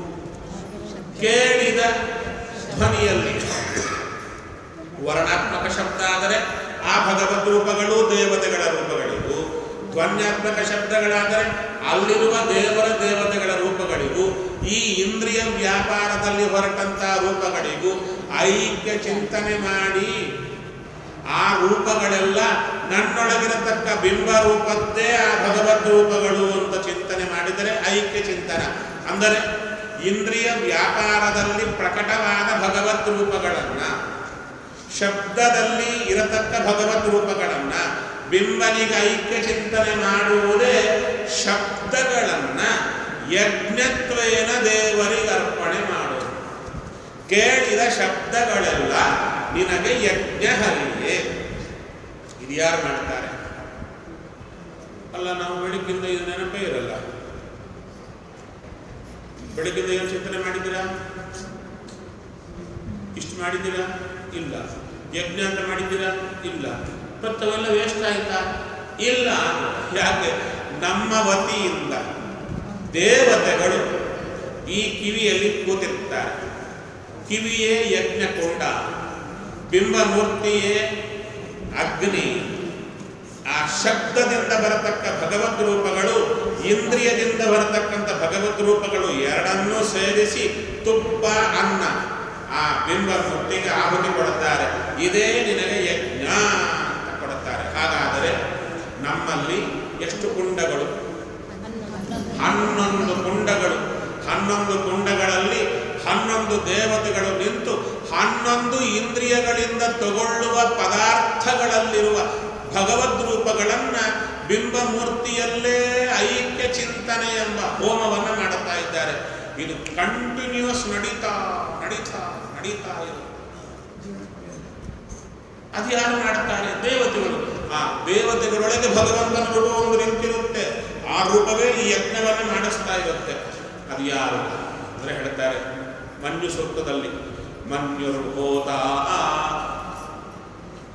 ಕೇಳಿದ ಧ್ವನಿಯಲ್ಲಿ ವರ್ಣಾತ್ಮಕ ಶಬ್ದ ಆದರೆ ಆ ಭಗವದ್ ರೂಪಗಳು ದೇವತೆಗಳ ರೂಪಗಳಿಗೂ ಧ್ವನ್ಯಾತ್ಮಕ ಶಬ್ದಗಳಾದರೆ ಅಲ್ಲಿರುವ ದೇವರ ದೇವತೆಗಳ ರೂಪಗಳಿಗೂ ಈ ಇಂದ್ರಿಯ ವ್ಯಾಪಾರದಲ್ಲಿ ಹೊರಟಂತಹ ರೂಪಗಳಿಗೂ ಐಕ್ಯ ಚಿಂತನೆ ಮಾಡಿ ಆ ರೂಪಗಳೆಲ್ಲ ನನ್ನೊಳಗಿರತಕ್ಕ ಬಿಂಬ ರೂಪದ್ದೇ ಆ ಭಗವದ್ ರೂಪಗಳು ಅಂತ ಚಿಂತನೆ ಮಾಡಿದರೆ ಐಕ್ಯ ಚಿಂತನ ಅಂದರೆ ಇಂದ್ರಿಯ ವ್ಯಾಪಾರದಲ್ಲಿ ಪ್ರಕಟವಾದ ಭಗವತ್ ರೂಪಗಳನ್ನ ಶಬ್ದದಲ್ಲಿ ಇರತಕ್ಕ ಭಗವತ್ ರೂಪಗಳನ್ನ ಬಿಂಬನಿಗೆ ಐಕ್ಯ ಚಿಂತನೆ ಮಾಡುವುದೇ ಶಬ್ದಗಳನ್ನ ಯಜ್ಞತ್ವೇನ ದೇವರಿಗೆ ಅರ್ಪಣೆ ಮಾಡುವುದು ಕೇಳಿದ ಶಬ್ದಗಳೆಲ್ಲ ನಿನಗೆ ಯಜ್ಞ ಹರಿಯೇ ಇದು ಯಾರು ಮಾಡ್ತಾರೆ ಅಲ್ಲ ನಾವು ಬೆಳಗ್ಗಿಂದ ಇದು ನೆನಪೇ ಇರಲ್ಲ ಬೆಳಗ್ಗಿಂದ ಏನು ಚಿಂತನೆ ಮಾಡಿದ್ದೀರಾ ಇಷ್ಟು ಮಾಡಿದ್ದೀರಾ ಇಲ್ಲ ಯಜ್ಞ ಅಂತ ಮಾಡಿದ್ದೀರಾ ಇಲ್ಲ ಮತ್ತವೆಲ್ಲ ವೇಸ್ಟ್ ಆಯ್ತಾ ಇಲ್ಲ ಯಾಕೆ ನಮ್ಮ ವತಿಯಿಂದ ದೇವತೆಗಳು ಈ ಕಿವಿಯಲ್ಲಿ ಕೂತಿರ್ತಾರೆ ಕಿವಿಯೇ ಯಜ್ಞಕೊಂಡ ಬಿಂಬಮೂರ್ತಿಯೇ ಅಗ್ನಿ ಆ ಶಬ್ದದಿಂದ ಬರತಕ್ಕ ಭಗವದ್ ರೂಪಗಳು ಇಂದ್ರಿಯದಿಂದ ಬರತಕ್ಕಂಥ ಭಗವದ್ ರೂಪಗಳು ಎರಡನ್ನೂ ಸೇರಿಸಿ ತುಪ್ಪ ಅನ್ನ ಆ ಬಿಂಬ ಮೂರ್ತಿಗೆ ಆಹುತಿ ಕೊಡುತ್ತಾರೆ ಇದೇ ನಿನಗೆ ಯಜ್ಞ ಅಂತ ಕೊಡುತ್ತಾರೆ ಹಾಗಾದರೆ ನಮ್ಮಲ್ಲಿ ಎಷ್ಟು ಕುಂಡಗಳು ಹನ್ನೊಂದು ಕುಂಡಗಳು ಹನ್ನೊಂದು ಕುಂಡಗಳಲ್ಲಿ ಹನ್ನೊಂದು ದೇವತೆಗಳು ನಿಂತು ಹನ್ನೊಂದು ಇಂದ್ರಿಯಗಳಿಂದ ತಗೊಳ್ಳುವ ಪದಾರ್ಥಗಳಲ್ಲಿರುವ ಭಗವದ್ ರೂಪಗಳನ್ನ ಬಿಂಬಮೂರ್ತಿಯಲ್ಲೇ ಐಕ್ಯ ಚಿಂತನೆ ಎಂಬ ಹೋಮವನ್ನು ಮಾಡುತ್ತಾ ಇದ್ದಾರೆ ಇದು ಕಂಟಿನ್ಯೂಸ್ ನಡೀತಾ ನಡೀತಾ ನಡೀತಾ ಇದೆ ಅದು ಯಾರು ಮಾಡ್ತಾರೆ ದೇವತೆಗಳು ಆ ದೇವತೆಗಳೊಳಗೆ ಭಗವಂತನ ರೂಪ ಒಂದು ನಿಂತಿರುತ್ತೆ ಆ ರೂಪವೇ ಈ ಯಜ್ಞವನ್ನು ಮಾಡಿಸ್ತಾ ಇರುತ್ತೆ ಅದು ಯಾರು ಅಂದ್ರೆ ಹೇಳ್ತಾರೆ ಮಂಜು ಸೂಕ್ತದಲ್ಲಿ ಮನ್ಯುರ್ಭೂತ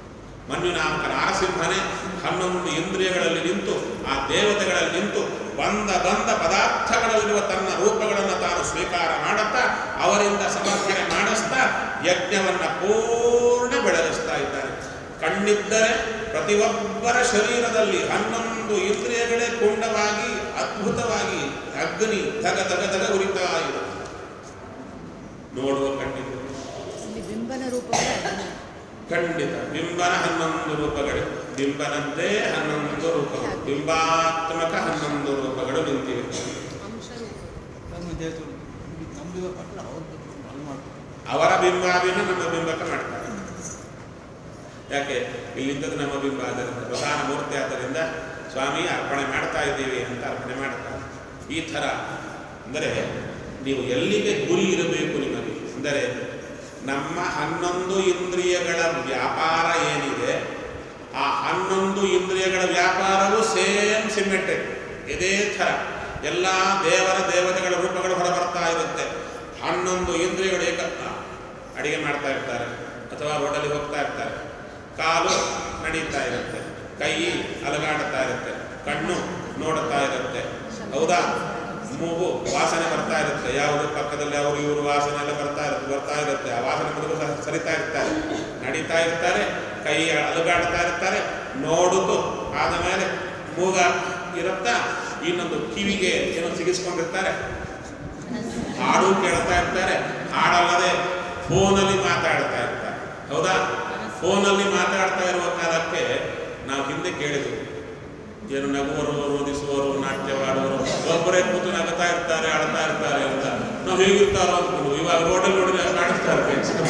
ಮಂಜುನಾಮಕ ನಾರಸಿಂಹನೇ ಹನ್ನೊಂದು ಇಂದ್ರಿಯಗಳಲ್ಲಿ ನಿಂತು ಆ ದೇವತೆಗಳಲ್ಲಿ ನಿಂತು ಬಂದ ಬಂದ ಪದಾರ್ಥಗಳಲ್ಲಿರುವ ತನ್ನ ರೂಪಗಳನ್ನು ತಾನು ಸ್ವೀಕಾರ ಮಾಡುತ್ತಾ ಅವರಿಂದ ಸಮರ್ಪಣೆ ಮಾಡಿಸ್ತಾ ಯಜ್ಞವನ್ನ ಪೂರ್ಣ ಬೆಳಗಿಸ್ತಾ ಇದ್ದಾನೆ ಕಣ್ಣಿದ್ದರೆ ಪ್ರತಿಯೊಬ್ಬರ ಶರೀರದಲ್ಲಿ ಹನ್ನೊಂದು ಇಂದ್ರಿಯಗಳೇ ಕುಂಡವಾಗಿ ಅದ್ಭುತವಾಗಿ ಅಗ್ನಿ ಧಗ ಧಗ ಧಗ ಉರಿತಾ ಇದೆ ನೋಡುವ ಕಣ್ಣಿದ್ದರೆ ಇಲ್ಲಿ ಬಿಂಬನ ರೂಪಗಳೇ ಅದನ್ನು ಖಂಡಿತ ಬಿಂಬನ ಹನ್ನೊಂದು ರೂಪಗಳು ಬಿಂಬನದ್ದೇ ಹನ್ನೊಂದು ರೂಪಗಳು ಬಿಂಬಾತ್ಮಕ ಹನ್ನೊಂದು ರೂಪಗಳು ನಿಂತಿವೆ ಅಂಶ ರೂಪ ನಮ್ಮ ದೇವತೆ ನಮ್ದು ಪಟ್ಟ ಅವ್ರದ್ದು ಅಲ್ಲಿ ಮಾಡ್ತಾರೆ ಅವರ ಬಿಂಬಾಭಿನ ನಮ್ಮ ಬಿಂಬಕ ಮಾಡ್ತಾರೆ ಯಾಕೆ ಇಲ್ಲಿದ್ದದ್ದು ನಮ್ಮ ಬಿಂಬ ಆದ್ದರಿಂದ ಪ್ರಧಾನ ಮೂರ್ತಿ ಆದ್ದರಿಂದ ಸ್ವಾಮಿ ಅರ್ಪಣೆ ಮಾಡ್ತಾ ಇದ್ದೀವಿ ಅಂತ ಅರ್ಪಣೆ ಮಾಡ್ತಾರೆ ಈ ಥರ ಅಂದರೆ ನೀವು ಎಲ್ಲಿಗೆ ಗುರಿ ಇರಬೇಕು ನಿಮಗೆ ಅಂದರೆ ನಮ್ಮ ಹನ್ನೊಂದು ಇಂದ್ರಿಯಗಳ ವ್ಯಾಪಾರ ಏನಿದೆ ಆ ಹನ್ನೊಂದು ಇಂದ್ರಿಯಗಳ ವ್ಯಾಪಾರವು ಸೇಮ್ ಸಿಮೆಟ್ರಿಕ್ ಇದೇ ಥರ ಎಲ್ಲ ದೇವರ ದೇವತೆಗಳ ರೂಪಗಳು ಹೊರಬರ್ತಾ ಇರುತ್ತೆ ಹನ್ನೊಂದು ಇಂದ್ರಿಯಗಳು ಏಕ ಅಡಿಗೆ ಮಾಡ್ತಾ ಇರ್ತಾರೆ ಅಥವಾ ರೋಡಲ್ಲಿ ಹೋಗ್ತಾ ಇರ್ತಾರೆ ಕಾಲು ನಡೀತಾ ಇರುತ್ತೆ ಕೈ ಅಲಗಾಡುತ್ತಾ ಇರುತ್ತೆ ಕಣ್ಣು ನೋಡುತ್ತಾ ಇರುತ್ತೆ ಹೌದಾ ಮೂಗು ವಾಸನೆ ಬರ್ತಾ ಇರುತ್ತೆ ಯಾವುದು ಪಕ್ಕದಲ್ಲಿ ಅವರು ಇವರು ವಾಸನೆ ಎಲ್ಲ ಬರ್ತಾ ಇರುತ್ತೆ ಬರ್ತಾ ಇರುತ್ತೆ ಆ ವಾಸನೆ ಮೊದಲು ಸಹ ಸರಿತಾ ಇರ್ತಾರೆ ನಡೀತಾ ಇರ್ತಾರೆ ಕೈ ಅಲುಗಾಡ್ತಾ ಇರ್ತಾರೆ ನೋಡುದು ಆದ ಮೇಲೆ ಮೂಗ ಇರುತ್ತಾ ಇನ್ನೊಂದು ಕಿವಿಗೆ ಏನೋ ಸಿಗಿಸ್ಕೊಂಡಿರ್ತಾರೆ ಹಾಡು ಕೇಳ್ತಾ ಇರ್ತಾರೆ ಹಾಡಲ್ಲದೆ ಫೋನಲ್ಲಿ ಮಾತಾಡ್ತಾ ಇರ್ತಾರೆ ಹೌದಾ ಫೋನಲ್ಲಿ ಮಾತಾಡ್ತಾ ಇರುವ ಕಾಲಕ್ಕೆ ನಾವು ಹಿಂದೆ ಕೇಳಿದ್ವಿ ಏನು ನಗುವರು ರೋಧಿಸುವರು ನಾಟ್ಯವಾಡುವರು ಒಬ್ಬರೇ ಕೂತು ನಗತಾ ಇರ್ತಾರೆ ಅಳ್ತಾ ಇರ್ತಾರೆ ಅಂತ ನಾವು ಹೇಗಿರ್ತಾರೋ ಅಂದ್ಕೊಂಡು ಇವಾಗ ರೋಡಲ್ಲಿ ನೋಡಿದ್ರೆ ಕಾಣಿಸ್ತಾ ಇರ್ಬೇಕು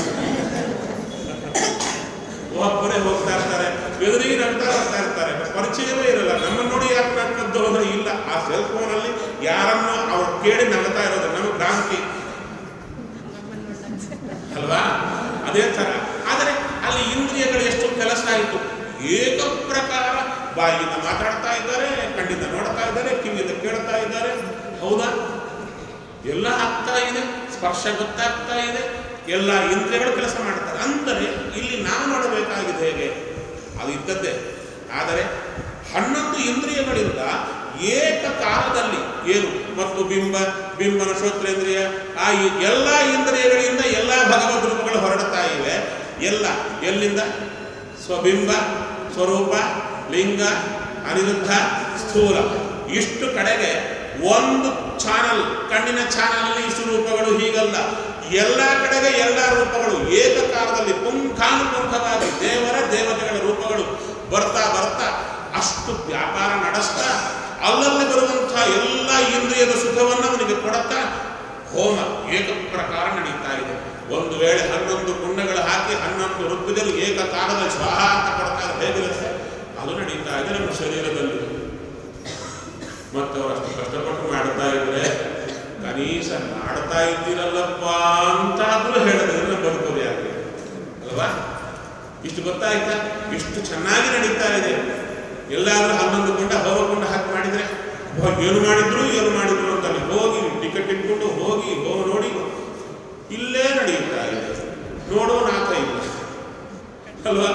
ಒಬ್ಬರೇ ಹೋಗ್ತಾ ಇರ್ತಾರೆ ಎದುರಿಗೆ ನಗ್ತಾ ಬರ್ತಾ ಇರ್ತಾರೆ ಪರಿಚಯವೇ ಇರಲ್ಲ ನಮ್ಮನ್ನು ನೋಡಿ ಯಾಕೆ ನಗ್ತದ್ದು ಅಂದ್ರೆ ಇಲ್ಲ ಆ ಸೆಲ್ ಫೋನಲ್ಲಿ ಯಾರನ್ನು ಅವ್ರು ಕೇಳಿ ನಗ್ತಾ ಇರೋದು ನಮಗೆ ಕ್ರಾಂತಿ ನಮ್ಮನ್ನು ನೋಡ್ದಂಗೆ. ಅಲ್ವಾ ಅದೇ ಥರ ಆದರೆ ಅಲ್ಲಿ ಇಂದ್ರಿಯಗಳು ಎಷ್ಟು ಕೆಲಸ ಆಯಿತು ಏಕ ಪ್ರಕಾರ ಬಾಯಿಯಿಂದ ಮಾತಾಡ್ತಾ ಇದ್ದಾರೆ ಕಣ್ಣಿಂದ ನೋಡ್ತಾ ಇದ್ದಾರೆ ಕಿವಿಯಿಂದ ಕೇಳ್ತಾ ಇದ್ದಾರೆ ಹೌದಾ ಎಲ್ಲ ಆಗ್ತಾ ಇದೆ ಸ್ಪರ್ಶ ಗೊತ್ತಾಗ್ತಾ ಇದೆ ಎಲ್ಲ ಇಂದ್ರಿಯಗಳು ಕೆಲಸ ಮಾಡ್ತಾರೆ ಅಂದರೆ ಇಲ್ಲಿ ನಾವು ನೋಡಬೇಕಾಗಿದೆ ಹೇಗೆ ಅದು ಇದ್ದದ್ದೇ ಆದರೆ ಹನ್ನೊಂದು ಇಂದ್ರಿಯಗಳಿಂದ ಏಕಕಾಲದಲ್ಲಿ ಏನು ಮತ್ತು ಬಿಂಬ ಬಿಂಬನ ಶ್ರೋತ್ರೇಂದ್ರಿಯ ಆ ಈ ಎಲ್ಲ ಇಂದ್ರಿಯಗಳಿಂದ ಎಲ್ಲ ಭಗವದ್ ರೂಪಗಳು ಹೊರಡ್ತಾ ಇವೆ ಎಲ್ಲ ಎಲ್ಲಿಂದ ಸ್ವಬಿಂಬ ಸ್ವರೂಪ ಲಿಂಗ ಅನಿರುದ್ಧ ಸ್ಥೂಲ ಇಷ್ಟು ಕಡೆಗೆ ಒಂದು ಚಾನಲ್ ಕಣ್ಣಿನ ಚಾನಲ್ ಇಷ್ಟು ರೂಪಗಳು ಹೀಗಲ್ಲ ಎಲ್ಲ ಕಡೆಗೆ ಎಲ್ಲ ರೂಪಗಳು ಏಕಕಾಲದಲ್ಲಿ ಪುಂಖಾನುಪುಂಖವಾಗಿ ದೇವರ ದೇವತೆಗಳ ರೂಪಗಳು ಬರ್ತಾ ಬರ್ತಾ ಅಷ್ಟು ವ್ಯಾಪಾರ ನಡೆಸ್ತಾ ಅಲ್ಲಲ್ಲಿ ಬರುವಂತಹ ಎಲ್ಲ ಇಂದ್ರಿಯದ ಸುಖವನ್ನು ಅವನಿಗೆ ಕೊಡುತ್ತಾ ಹೋಮ ಏಕ ಪ್ರಕಾರ ನಡೀತಾ ಇದೆ ಒಂದು ವೇಳೆ ಹನ್ನೊಂದು ಕುಂಡಗಳು ಹಾಕಿ ಹನ್ನೊಂದು ಋತುಗಳು ಏಕಕಾಲದ ಸ್ವಾಹ ಅಂತ ಕೊಡ್ತಾ ಹೇಗಿರುತ್ತೆ ಅದು ನಡೀತಾ ಇದೆ ನಮ್ಮ ಶರೀರದಲ್ಲಿ ಮತ್ತು ಅವರು ಅಷ್ಟು ಕಷ್ಟಪಟ್ಟು ಮಾಡ್ತಾ ಇದ್ರೆ ಕನೀಸ ಮಾಡ್ತಾ ಇದ್ದೀರಲ್ಲಪ್ಪ ಅಂತಾದ್ರೂ ಹೇಳಿದ್ರೆ ನಮ್ಮ ಬದುಕೋದು ಯಾಕೆ ಅಲ್ವಾ ಇಷ್ಟು ಗೊತ್ತಾಯ್ತಾ ಇಷ್ಟು ಚೆನ್ನಾಗಿ ನಡೀತಾ ಇದೆ ಎಲ್ಲಾದ್ರೂ ಹನ್ನೊಂದು ಕೊಂಡ ಹೋಗಕೊಂಡ ಹಾಕಿ ಮಾಡಿದ್ರೆ ಓ, ಏನು ಮಾಡಿದ್ರು ಏನು ಮಾಡಿದ್ರು ಅಂತ ಅಲ್ಲಿ ಹೋಗಿ ಟಿಕೆಟ್ ಇಟ್ಕೊಂಡು ಹೋಗಿ ಹೋಗಿ ನೋಡಿ ಇಲ್ಲೇ ನಡೆಯುತ್ತಾ ಇದೆ ನೋಡೋ ನಾಥ ಇಲ್ಲ ಅಲ್ವಾ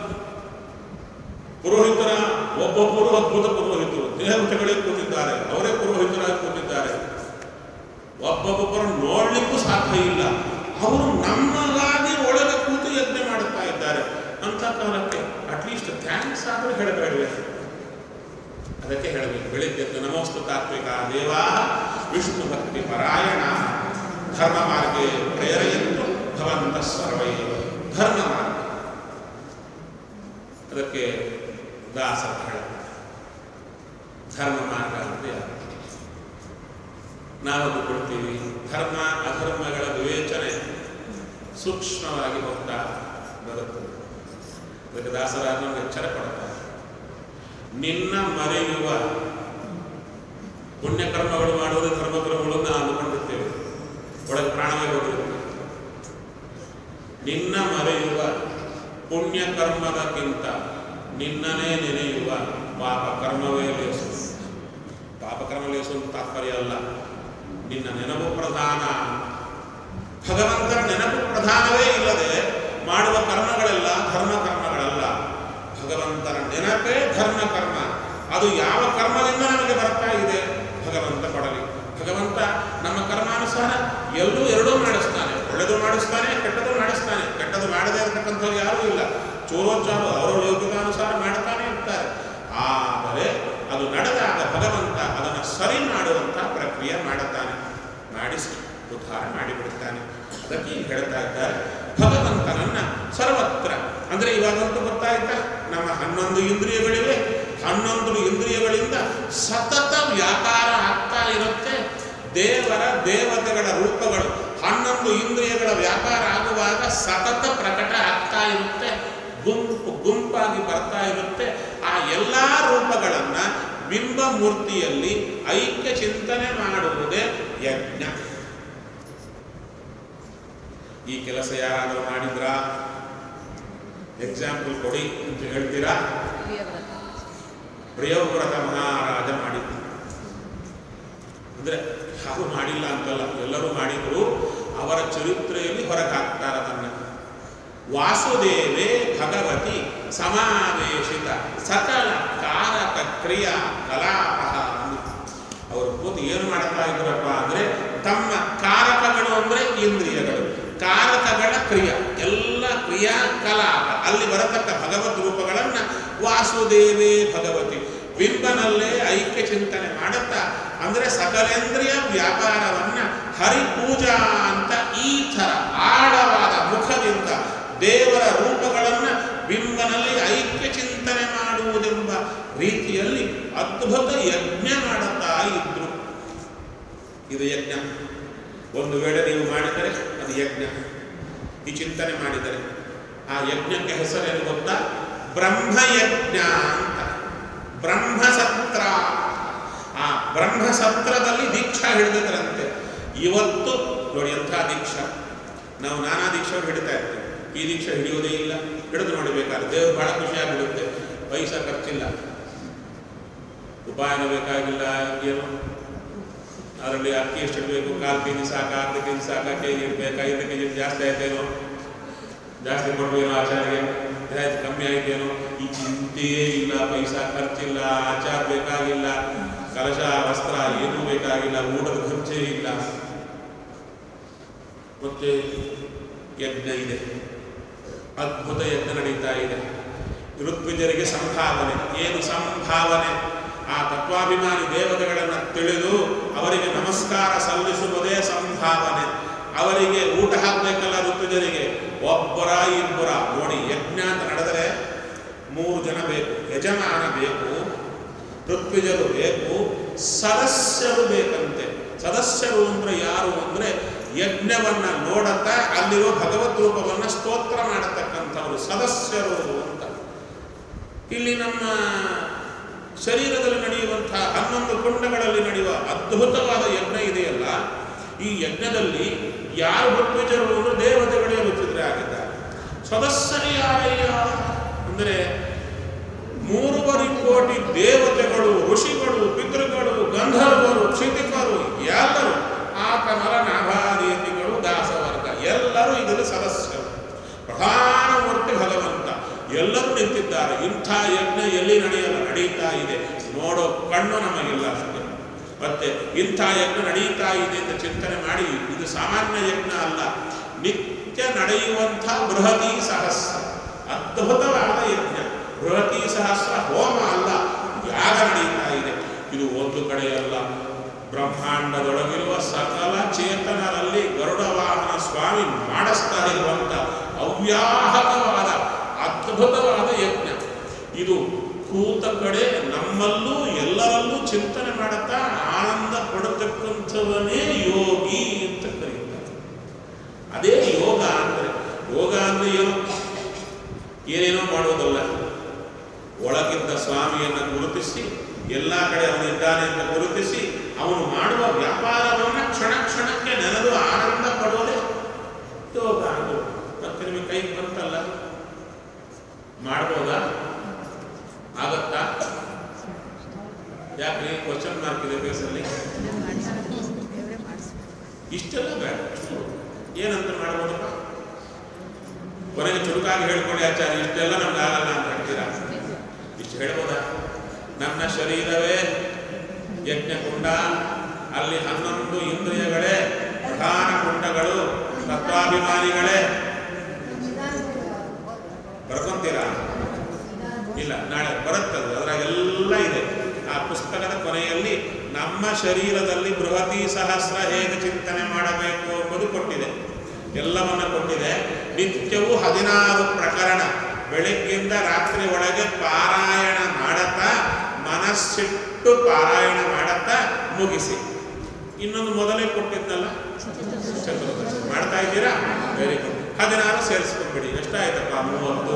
ಪುರೋಹಿತರ ಒಬ್ಬೊಬ್ಬರು ಅದ್ಭುತ ಪುರೋಹಿತರು ದೇವತೆಗಳೇ ಕೂತಿದ್ದಾರೆ ಅವರೇ ಪುರೋಹಿತರಾಗಿ ಕೂತಿದ್ದಾರೆ ಒಬ್ಬೊಬ್ಬರು ನೋಡ್ಲಿಕ್ಕೂ ಸಾಧ್ಯ ಇಲ್ಲ ಅವರು ನಮ್ಮಗಾಗಿ ಒಳಗೆ ಕೂತು ಯಜ್ಞ ಮಾಡುತ್ತಾ ಇದ್ದಾರೆ ಅಂತ ಕಾಲಕ್ಕೆ ಅಟ್ಲೀಸ್ಟ್ ಥ್ಯಾಂಕ್ಸ್ ಆದರೂ ಹೇಳಬೇಡವೆ ಅದಕ್ಕೆ ಹೇಳಬೇಕು ಬೆಳಿಗ್ಗೆ ಎದ್ದು ನಮೋಸ್ತು ತಾತ್ವಿಕ ದೇವಾ ವಿಷ್ಣು ಭಕ್ತಿ ಪರಾಯಣ ಧರ್ಮ ಮಾರ್ಗೆ ಪ್ರೇರೆಯಂತು ಭವಂತ ಸರ್ವೈ ಧರ್ಮ ಮಾರ್ಗ ಅದಕ್ಕೆ ದಾಸರು ಹೇಳ್ತಾರೆ ಧರ್ಮ ಮಾರ್ಗ ಅಂದ್ರೆ ಯಾವುದು ನಾವದು ಕೊಡ್ತೀವಿ ಧರ್ಮ ಅಧರ್ಮಗಳ ವಿವೇಚನೆ ಸೂಕ್ಷ್ಮವಾಗಿ ಹೋಗ್ತಾ ಬರುತ್ತದೆ ಅದಕ್ಕೆ ದಾಸರಾದ ನಮಗೆ ಎಚ್ಚರ ಕೊಡ್ತಾರೆ ನಿನ್ನ ಮರೆಯುವ ಪುಣ್ಯಕರ್ಮಗಳು ಮಾಡುವುದು ಧರ್ಮಕರ್ಮಗಳು ನಾವು ಅಂದುಕೊಂಡಿರ್ತೇವೆ ಒಳಗೆ ಪ್ರಾಣವೇ ಹೋಗಿರುತ್ತೆ ನಿನ್ನ ಮರೆಯುವ ಪುಣ್ಯಕರ್ಮದಕ್ಕಿಂತ ನಿನ್ನನೇ ನೆನೆಯುವ ಪಾಪ ಕರ್ಮವೇ ಲೇಸು ಪಾಪಕರ್ಮ ಲೇಸು ಅಂತ ತಾತ್ಪರ್ಯ ಅಲ್ಲ ನಿನ್ನ ನೆನಪು ಪ್ರಧಾನ ಭಗವಂತನ ನೆನಪು ಪ್ರಧಾನವೇ ಇಲ್ಲದೆ ಮಾಡುವ ಕರ್ಮಗಳೆಲ್ಲ ಧರ್ಮ ಕರ್ಮಗಳಲ್ಲ ಭಗವಂತನ ನೆನಪೇ ಧರ್ಮ ಕರ್ಮ ಅದು ಯಾವ ಕರ್ಮದಿಂದ ನಮಗೆ ಬರ್ತಾ ಇದೆ ಚೂರೋಚ್ಚಾರು ಅವರ ಯೋಗ್ಯತಾನುಸಾರ ಮಾಡ್ತಾನೆ ಇರ್ತಾರೆ ಆದರೆ ಅದು ನಡೆದಾಗ ಭಗವಂತ ಅದನ್ನು ಸರಿ ಮಾಡುವಂಥ ಪ್ರಕ್ರಿಯೆ ಮಾಡುತ್ತಾನೆ ಮಾಡಿಸಿ ಉದ್ಧಾರ ಮಾಡಿಬಿಡ್ತಾನೆ ಅದಕ್ಕೆ ಈಗ ಹೇಳ್ತಾ ಇದ್ದಾರೆ ಭಗವಂತನನ್ನ ಸರ್ವತ್ರ ಅಂದ್ರೆ ಇವಾಗಂತೂ ಗೊತ್ತಾಯ್ತಾ ನಮ್ಮ ಹನ್ನೊಂದು ಇಂದ್ರಿಯಗಳಿವೆ ಹನ್ನೊಂದು ಇಂದ್ರಿಯಗಳಿಂದ ಸತತ ವ್ಯಾಪಾರ ಆಗ್ತಾ ಇರುತ್ತೆ ದೇವರ ದೇವತೆಗಳ ರೂಪಗಳು ಹನ್ನೊಂದು ಇಂದ್ರಿಯಗಳ ವ್ಯಾಪಾರ ಆಗುವಾಗ ಸತತ ಪ್ರಕಟ ಆಗ್ತಾ ಇರುತ್ತೆ ಗುಂಪು ಗುಂಪಾಗಿ ಬರ್ತಾ ಇರುತ್ತೆ ಆ ಎಲ್ಲ ರೂಪಗಳನ್ನ ಬಿಂಬ ಮೂರ್ತಿಯಲ್ಲಿ ಐಕ್ಯ ಚಿಂತನೆ ಮಾಡುವುದೇ ಯಜ್ಞ ಈ ಕೆಲಸ ಯಾರಾದರೂ ಮಾಡಿದ್ರಾ ಎಕ್ಸಾಂಪಲ್ ಕೊಡಿ ಅಂತ ಹೇಳ್ತೀರಾ ಪ್ರಿಯವ್ರತ ಪ್ರಿಯವ್ರತ ಮಹಾರಾಜ ಮಾಡಿದ್ರು ಅಂದ್ರೆ ಯಾರು ಮಾಡಿಲ್ಲ ಅಂತಲ್ಲ ಎಲ್ಲರೂ ಮಾಡಿದ್ರು ಅವರ ಚರಿತ್ರೆಯಲ್ಲಿ ಹೊರಗೆ ಹಾಕ್ತಾರೆ ಅದನ್ನ ವಾಸುದೇವೇ ಭಗವತಿ ಸಮಾವೇಶಿತ ಸಕಲ ಕಾರಕ ಕ್ರಿಯಾ ಕಲಾಪ ಅವರು ಕೂತು ಏನು ಮಾಡ್ತಾ ಇದ್ರಪ್ಪ ಅಂದ್ರೆ ತಮ್ಮ ಕಾರಕಗಳು ಅಂದ್ರೆ ಇಂದ್ರಿಯಗಳು ಕಾರಕಗಳ ಕ್ರಿಯಾ ಎಲ್ಲ ಕ್ರಿಯಾ ಕಲಾಪ ಅಲ್ಲಿ ಬರತಕ್ಕ ಭಗವದ್ ರೂಪಗಳನ್ನ ವಾಸುದೇವೇ ಭಗವತಿ ಬಿಂಬನಲ್ಲೇ ಐಕ್ಯ ಚಿಂತನೆ ಮಾಡುತ್ತಾ ಅಂದ್ರೆ ಸಕಲೇಂದ್ರಿಯ ವ್ಯಾಪಾರವನ್ನ ಹರಿಪೂಜಾ ಅಂತ ಈ ಥರ ಆಳವಾದ ಮುಖದಿಂದ ದೇವರ ರೂಪಗಳನ್ನ ಬಿಂಬನಲ್ಲಿ ಐಕ್ಯ ಚಿಂತನೆ ಮಾಡುವುದೆಂಬ ರೀತಿಯಲ್ಲಿ ಅದ್ಭುತ ಯಜ್ಞ ಮಾಡುತ್ತಾ ಇದ್ರು ಇದು ಯಜ್ಞ ಒಂದು ವೇಳೆ ನೀವು ಮಾಡಿದರೆ ಅದು ಯಜ್ಞ ಈ ಚಿಂತನೆ ಮಾಡಿದರೆ ಆ ಯಜ್ಞಕ್ಕೆ ಹೆಸರೇನು ಗೊತ್ತಾ ಬ್ರಹ್ಮಯಜ್ಞ ಅಂತ ಬ್ರಹ್ಮಸತ್ರ ಆ ಬ್ರಹ್ಮಸತ್ರದಲ್ಲಿ ದೀಕ್ಷಾ ಹಿಡಿದಿದ್ರಂತೆ ಇವತ್ತು ನೋಡಿ ಎಂಥ ದೀಕ್ಷಾ ನಾವು ನಾನಾ ದೀಕ್ಷೆ ಹಿಡಿತಾ ಇರ್ತೀವಿ ಈ ದೀಕ್ಷೆ ಹಿಡಿಯೋದೇ ಇಲ್ಲ ಹಿಡಿದು ನೋಡಬೇಕಾದ್ರೆ ದೇವರು ಬಹಳ ಖುಷಿಯಾಗಿಬಿಡುತ್ತೆ ಪೈಸಾ ಖರ್ಚಿಲ್ಲ ಉಪಾಯನೂ ಬೇಕಾಗಿಲ್ಲ ಏನು ಅದರಲ್ಲಿ ಅಕ್ಕಿ ಎಷ್ಟು ಇಡಬೇಕು ಕಾಲು ಕೆ ಜಿ ಸಾಕ ಅರ್ಧ ಕೆ ಜಿ ಸಾಕ ಕೆ ಜಿ ಇಡಬೇಕು ಐದು ಕೆ ಜಿ ಜಾಸ್ತಿ ಆಯ್ತೇನೋ ಜಾಸ್ತಿ ಕೊಡ್ಬೇಕೇನೋ ಆಚಾರ್ಯಗೆ ಆಯ್ತು ಕಮ್ಮಿ ಆಯ್ತೇನೋ ಈ ಚಿಂತೆಯೇ ಇಲ್ಲ ಪೈಸಾ ಖರ್ಚಿಲ್ಲ ಆಚಾರ ಬೇಕಾಗಿಲ್ಲ ಕಲಶ ವಸ್ತ್ರ ಏನೂ ಬೇಕಾಗಿಲ್ಲ ಊಟದ ಖರ್ಚೇ ಇಲ್ಲ ಮತ್ತೆ ಯಜ್ಞ ಇದೆ ಅದ್ಭುತ ಯಜ್ಞ ನಡೀತಾ ಇದೆ ಋತ್ವಿಜರಿಗೆ ಸಂಭಾವನೆ ಏನು ಸಂಭಾವನೆ ಆ ತತ್ವಾಭಿಮಾನಿ ದೇವತೆಗಳನ್ನು ತಿಳಿದು ಅವರಿಗೆ ನಮಸ್ಕಾರ ಸಲ್ಲಿಸುವುದೇ ಸಂಭಾವನೆ ಅವರಿಗೆ ಊಟ ಹಾಕಬೇಕಲ್ಲ ಋತುಜರಿಗೆ ಒಬ್ಬರ ಇಬ್ಬರ ನೋಡಿ ಯಜ್ಞ ಅಂತ ನಡೆದರೆ ಮೂರು ಜನ ಬೇಕು ಯಜಮಾನ ಬೇಕು ಋತ್ವಿಜರು ಬೇಕು ಸದಸ್ಯರು ಬೇಕಂತೆ ಸದಸ್ಯರು ಅಂದ್ರೆ ಯಾರು ಅಂದ್ರೆ ಯಜ್ಞವನ್ನ ನೋಡುತ್ತಾ ಅಲ್ಲಿರುವ ಭಗವದ್ ರೂಪವನ್ನ ಸ್ತೋತ್ರ ಮಾಡತಕ್ಕಂಥವರು ಸದಸ್ಯರು ಅಂತ ಇಲ್ಲಿ ನಮ್ಮ ಶರೀರದಲ್ಲಿ ನಡೆಯುವಂತಹ ಹನ್ನೊಂದು ಕುಂಡಗಳಲ್ಲಿ ನಡೆಯುವ ಅದ್ಭುತವಾದ ಯಜ್ಞ ಇದೆಯಲ್ಲ ಈ ಯಜ್ಞದಲ್ಲಿ ಯಾರು ಋತ್ವಿಜರು ಅಂದ್ರೆ ದೇವತೆಗಳೇ ಋತ್ವಿಜರೇ ಆಗಿದ್ದಾರೆ ಸದಸ್ಯರು ಯಾರಯ್ಯ ಅಂದರೆ ಮೂರುವರೆ ಕೋಟಿ ದೇವತೆಗಳು ಋಷಿಗಳು ಪಿತೃಗಳು ಗಂಧರ್ವರು ಕ್ಷಿತಿಕರು ಎಲ್ಲರೂ ಆತನರ ನಾಭಾದೇತಿಗಳು ದಾಸವರ್ಗ ಎಲ್ಲರೂ ಇದರಲ್ಲಿ ಸದಸ್ಯರು ಪ್ರಧಾನ ಮೂರ್ತಿ ಭಗವಂತ ಎಲ್ಲರೂ ನಿಂತಿದ್ದಾರೆ ಇಂಥ ಯಜ್ಞ ಎಲ್ಲಿ ನಡೆಯಲ್ಲ ನಡೀತಾ ಇದೆ ನೋಡೋ ಕಣ್ಣು ನಮಗಿಲ್ಲ ಅಷ್ಟೇ ಮತ್ತೆ ಇಂಥ ಯಜ್ಞ ನಡೀತಾ ಇದೆ ಅಂತ ಚಿಂತನೆ ಮಾಡಿ ಇದು ಸಾಮಾನ್ಯ ಯಜ್ಞ ಅಲ್ಲ ನಿತ್ಯ ನಡೆಯುವಂಥ ಬೃಹತಿ ಸಹಸ್ರ ಅದ್ಭುತವಾದ ಯಜ್ಞ ಬೃಹತಿ ಸಹಸ್ರ ಹೋಮ ಅಲ್ಲ ಯಾಗ ನಡೀತಾ ಇದೆ ಇದು ಒಂದು ಕಡೆಯಲ್ಲ ಬ್ರಹ್ಮಾಂಡದೊಳಗಿರುವ ಸಕಲ ಚೇತನರಲ್ಲಿ ಗರುಡ ವಾಹನ ಸ್ವಾಮಿ ಮಾಡಿಸ್ತಾ ಇರುವಂತ ಅವ್ಯಾಹಕವಾದ ಅದ್ಭುತವಾದ ಯಜ್ಞ ಇದು ಕೂತ ಕಡೆ ನಮ್ಮಲ್ಲೂ ಎಲ್ಲರಲ್ಲೂ ಚಿಂತನೆ ಮಾಡುತ್ತಾ ಆನಂದ ಪಡತಕ್ಕಂಥವನೇ ಯೋಗಿ ಅಂತ ಕರೀತಾರೆ ಅದೇ ಯೋಗ ಅಂದ್ರೆ ಯೋಗ ಅಂದ್ರೆ ಏನು ಏನೇನೋ ಮಾಡೋದಲ್ಲ ಒಳಗಿದ್ದ ಸ್ವಾಮಿಯನ್ನು ಗುರುತಿಸಿ ಎಲ್ಲ ಕಡೆ ಅವನಿದ್ದಾನೆ ಅಂತ ಗುರುತಿಸಿ ಅವನು ಮಾಡುವ ವ್ಯಾಪಾರವನ್ನ ಕ್ಷಣ ಕ್ಷಣಕ್ಕೆ ನೆನೆದು ಆನಂದ ಪಡೋದೇ ಯೋಗ ಅದು ಮತ್ತೆ ನಿಮಗೆ ಕೈ ಬಂತಲ್ಲ ಮಾಡ್ಬೋದಾ ಆಗತ್ತಾ ಯಾಕೆ ಕ್ವಶನ್ ಮಾರ್ಕ್ ಇದೆ ಬೇಸಲ್ಲಿ ದೇವರೇ ಮಾಡಿಸ್ಬೇಕು ಇಷ್ಟೆಲ್ಲ ಬೇಡ ಏನಂತ ಮಾಡ್ಬೋದಪ್ಪ ಕೊನೆಗೆ ಚುರುಕಾಗಿ ಹೇಳ್ಕೊಳ್ಳಿ ಆಚಾರ್ಯ ಇಷ್ಟೆಲ್ಲ ನಮ್ಗೆ ಆಗಲ್ಲ ಅಂತ ಹೇಳ್ತೀರಾ ಇಷ್ಟು ಹೇಳ್ಬೋದಾ ನನ್ನ ಶರೀರವೇ ಯಜ್ಞಕುಂಡ ಅಲ್ಲಿ ಹನ್ನೊಂದು ಇಂದ್ರಿಯಗಳೇ ಪ್ರಧಾನ ಕುಂಡಗಳು ತತ್ವಾಭಿಮಾನಿಗಳೇ ಬರ್ಕೊಂತ ಅಂತೀರಾ ಇಲ್ಲ ನಾಳೆ ಬರುತ್ತದು ಅದ್ರಾಗೆಲ್ಲ ಇದೆ ಆ ಪುಸ್ತಕದ ಕೊನೆಯಲ್ಲಿ ನಮ್ಮ ಶರೀರದಲ್ಲಿ ಬೃಹತಿ ಸಹಸ್ರ ಹೇಗೆ ಚಿಂತನೆ ಮಾಡಬೇಕು ಎಂಬುದು ಕೊಟ್ಟಿದೆ ಎಲ್ಲವನ್ನ ಕೊಟ್ಟಿದೆ ನಿತ್ಯವೂ ಹದಿನಾರು ಪ್ರಕರಣ ಬೆಳಗ್ಗಿಂದ ರಾತ್ರಿ ಒಳಗೆ ಪಾರಾಯಣ ಮಾಡತ್ತಾ ಮನಸ್ಸಿಟ್ಟು ಪಾರಾಯಣ ಮಾಡತ್ತಾ ಮುಗಿಸಿ ಇನ್ನೊಂದು ಮೊದಲೇ ಕೊಟ್ಟಿದ್ನಲ್ಲ ಚತುರ್ದಶಿ ಮಾಡ್ತಾ ಇದ್ದೀರಾ ವೆರಿ ಗುಡ್ ಹದಿನಾರು ಸೇರಿಸ್ಕೊಂಡ್ಬಿಡಿ ಎಷ್ಟಾಯ್ತಪ್ಪ ಮೂವತ್ತು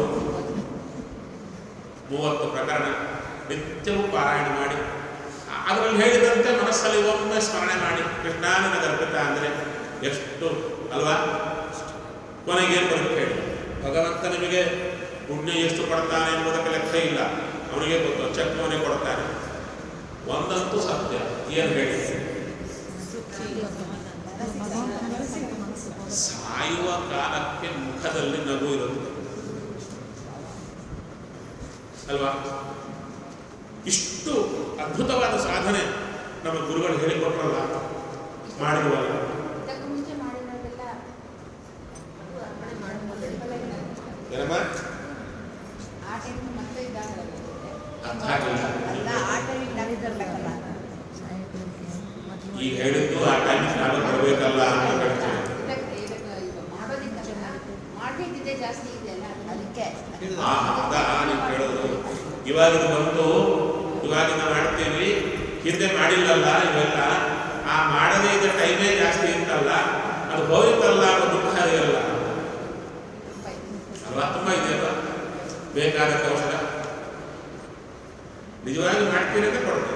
ಮೂವತ್ತು ಪ್ರಕರಣ ನಿತ್ಯವೂ ಪಾರಾಯಣ ಮಾಡಿ ಅದರಲ್ಲಿ ಹೇಳಿದಂತೆ ಮನಸ್ಸಲ್ಲಿ ಒಮ್ಮೆ ಸ್ಮರಣೆ ಮಾಡಿ ಕೃಷ್ಣಾನನ ಗರ್ಭಿತ ಅಂದರೆ ಎಷ್ಟು ಅಲ್ವಾ ಕೊನೆಗೇನು ಬರುತ್ತೆ ಹೇಳಿ ಭಗವಂತ ನಿಮಗೆ ಪುಣ್ಯ ಎಷ್ಟು ಕೊಡ್ತಾನೆ ಎಂಬುದಕ್ಕೆ ಲೆಕ್ಕ ಇಲ್ಲ ಅವನಿಗೆ ಗೊತ್ತು ಚಕ್ರವನ್ನೇ ಕೊಡ್ತಾನೆ ಒಂದಂತೂ ಸತ್ಯ ಏನು ಹೇಳಿ ಸಾಯುವ ಕಾಲಕ್ಕೆ ಮುಖದಲ್ಲಿ ನಗು ಇರುತ್ತೆ ಅಲ್ವಾ ಇಷ್ಟು ಅದ್ಭುತವಾದ ಸಾಧನೆ ನಮ್ಮ ಗುರುಗಳು ಹೇಳಿಕೊಟ್ರಲ್ಲ ಮಾಡಿರುವಲ್ಲ ಇದಕ್ಕೂ ಮುಂಚೆ ಮಾಡಿರೋದೆಲ್ಲ ಅದು ಅರ್ಪಣೆ ಮಾಡ್ಬೋದು ಏನಮ್ಮ ಆ ಟೈಮ್ ಮತ್ತೆ ಇದಾಗಲ್ಲ ಅರ್ಥ ಆಗಿಲ್ಲ ಅಲ್ಲ ಆ ಟೈಮ್ ಇದಾಗಿದ್ದಲ್ಲ ಈಗ ಹೇಳಿದ್ದು ಆ ಟೈಮ್ ನಾನು ಬರಬೇಕಲ್ಲ ಅಂತ ಹೇಳ್ತೇನೆ ಇದಕ್ಕೆ ಇದಕ್ಕೆ ಇದು ಮಾಡೋದಿಲ್ಲ ಮಾಡಬೇಕಿದೆ ಜಾಸ್ತಿ ಇದೆ ಅಲ್ಲ ಅದಕ್ಕೆ ಆ ಅದ ನೀವು ಕೇಳೋದು ಇವಾಗ ಇದು ಬಂತು ಇವಾಗಿನ ಮಾಡ್ತೀವಿ ಹಿಂದೆ ಮಾಡಿಲ್ಲಲ್ಲ ಇವೆಲ್ಲ ಆ ಮಾಡದೇ ಇದ್ದ ಟೈಮೇ ಜಾಸ್ತಿ ಇತ್ತಲ್ಲ ಅದು ಹೋಯ್ತಲ್ಲ ಅನ್ನೋ ದುಃಖ ಇರಲ್ಲ ತುಂಬ ಇದೆ. ಅಲ್ವಾ ತುಂಬ ಇದೆಯಲ್ಲ ಬೇಕಾದ ಔಷಧ ನಿಜವಾಗಿ ಮಾಡ್ತೀರಿ ಅಂತ ಕೊಡ್ತೇವೆ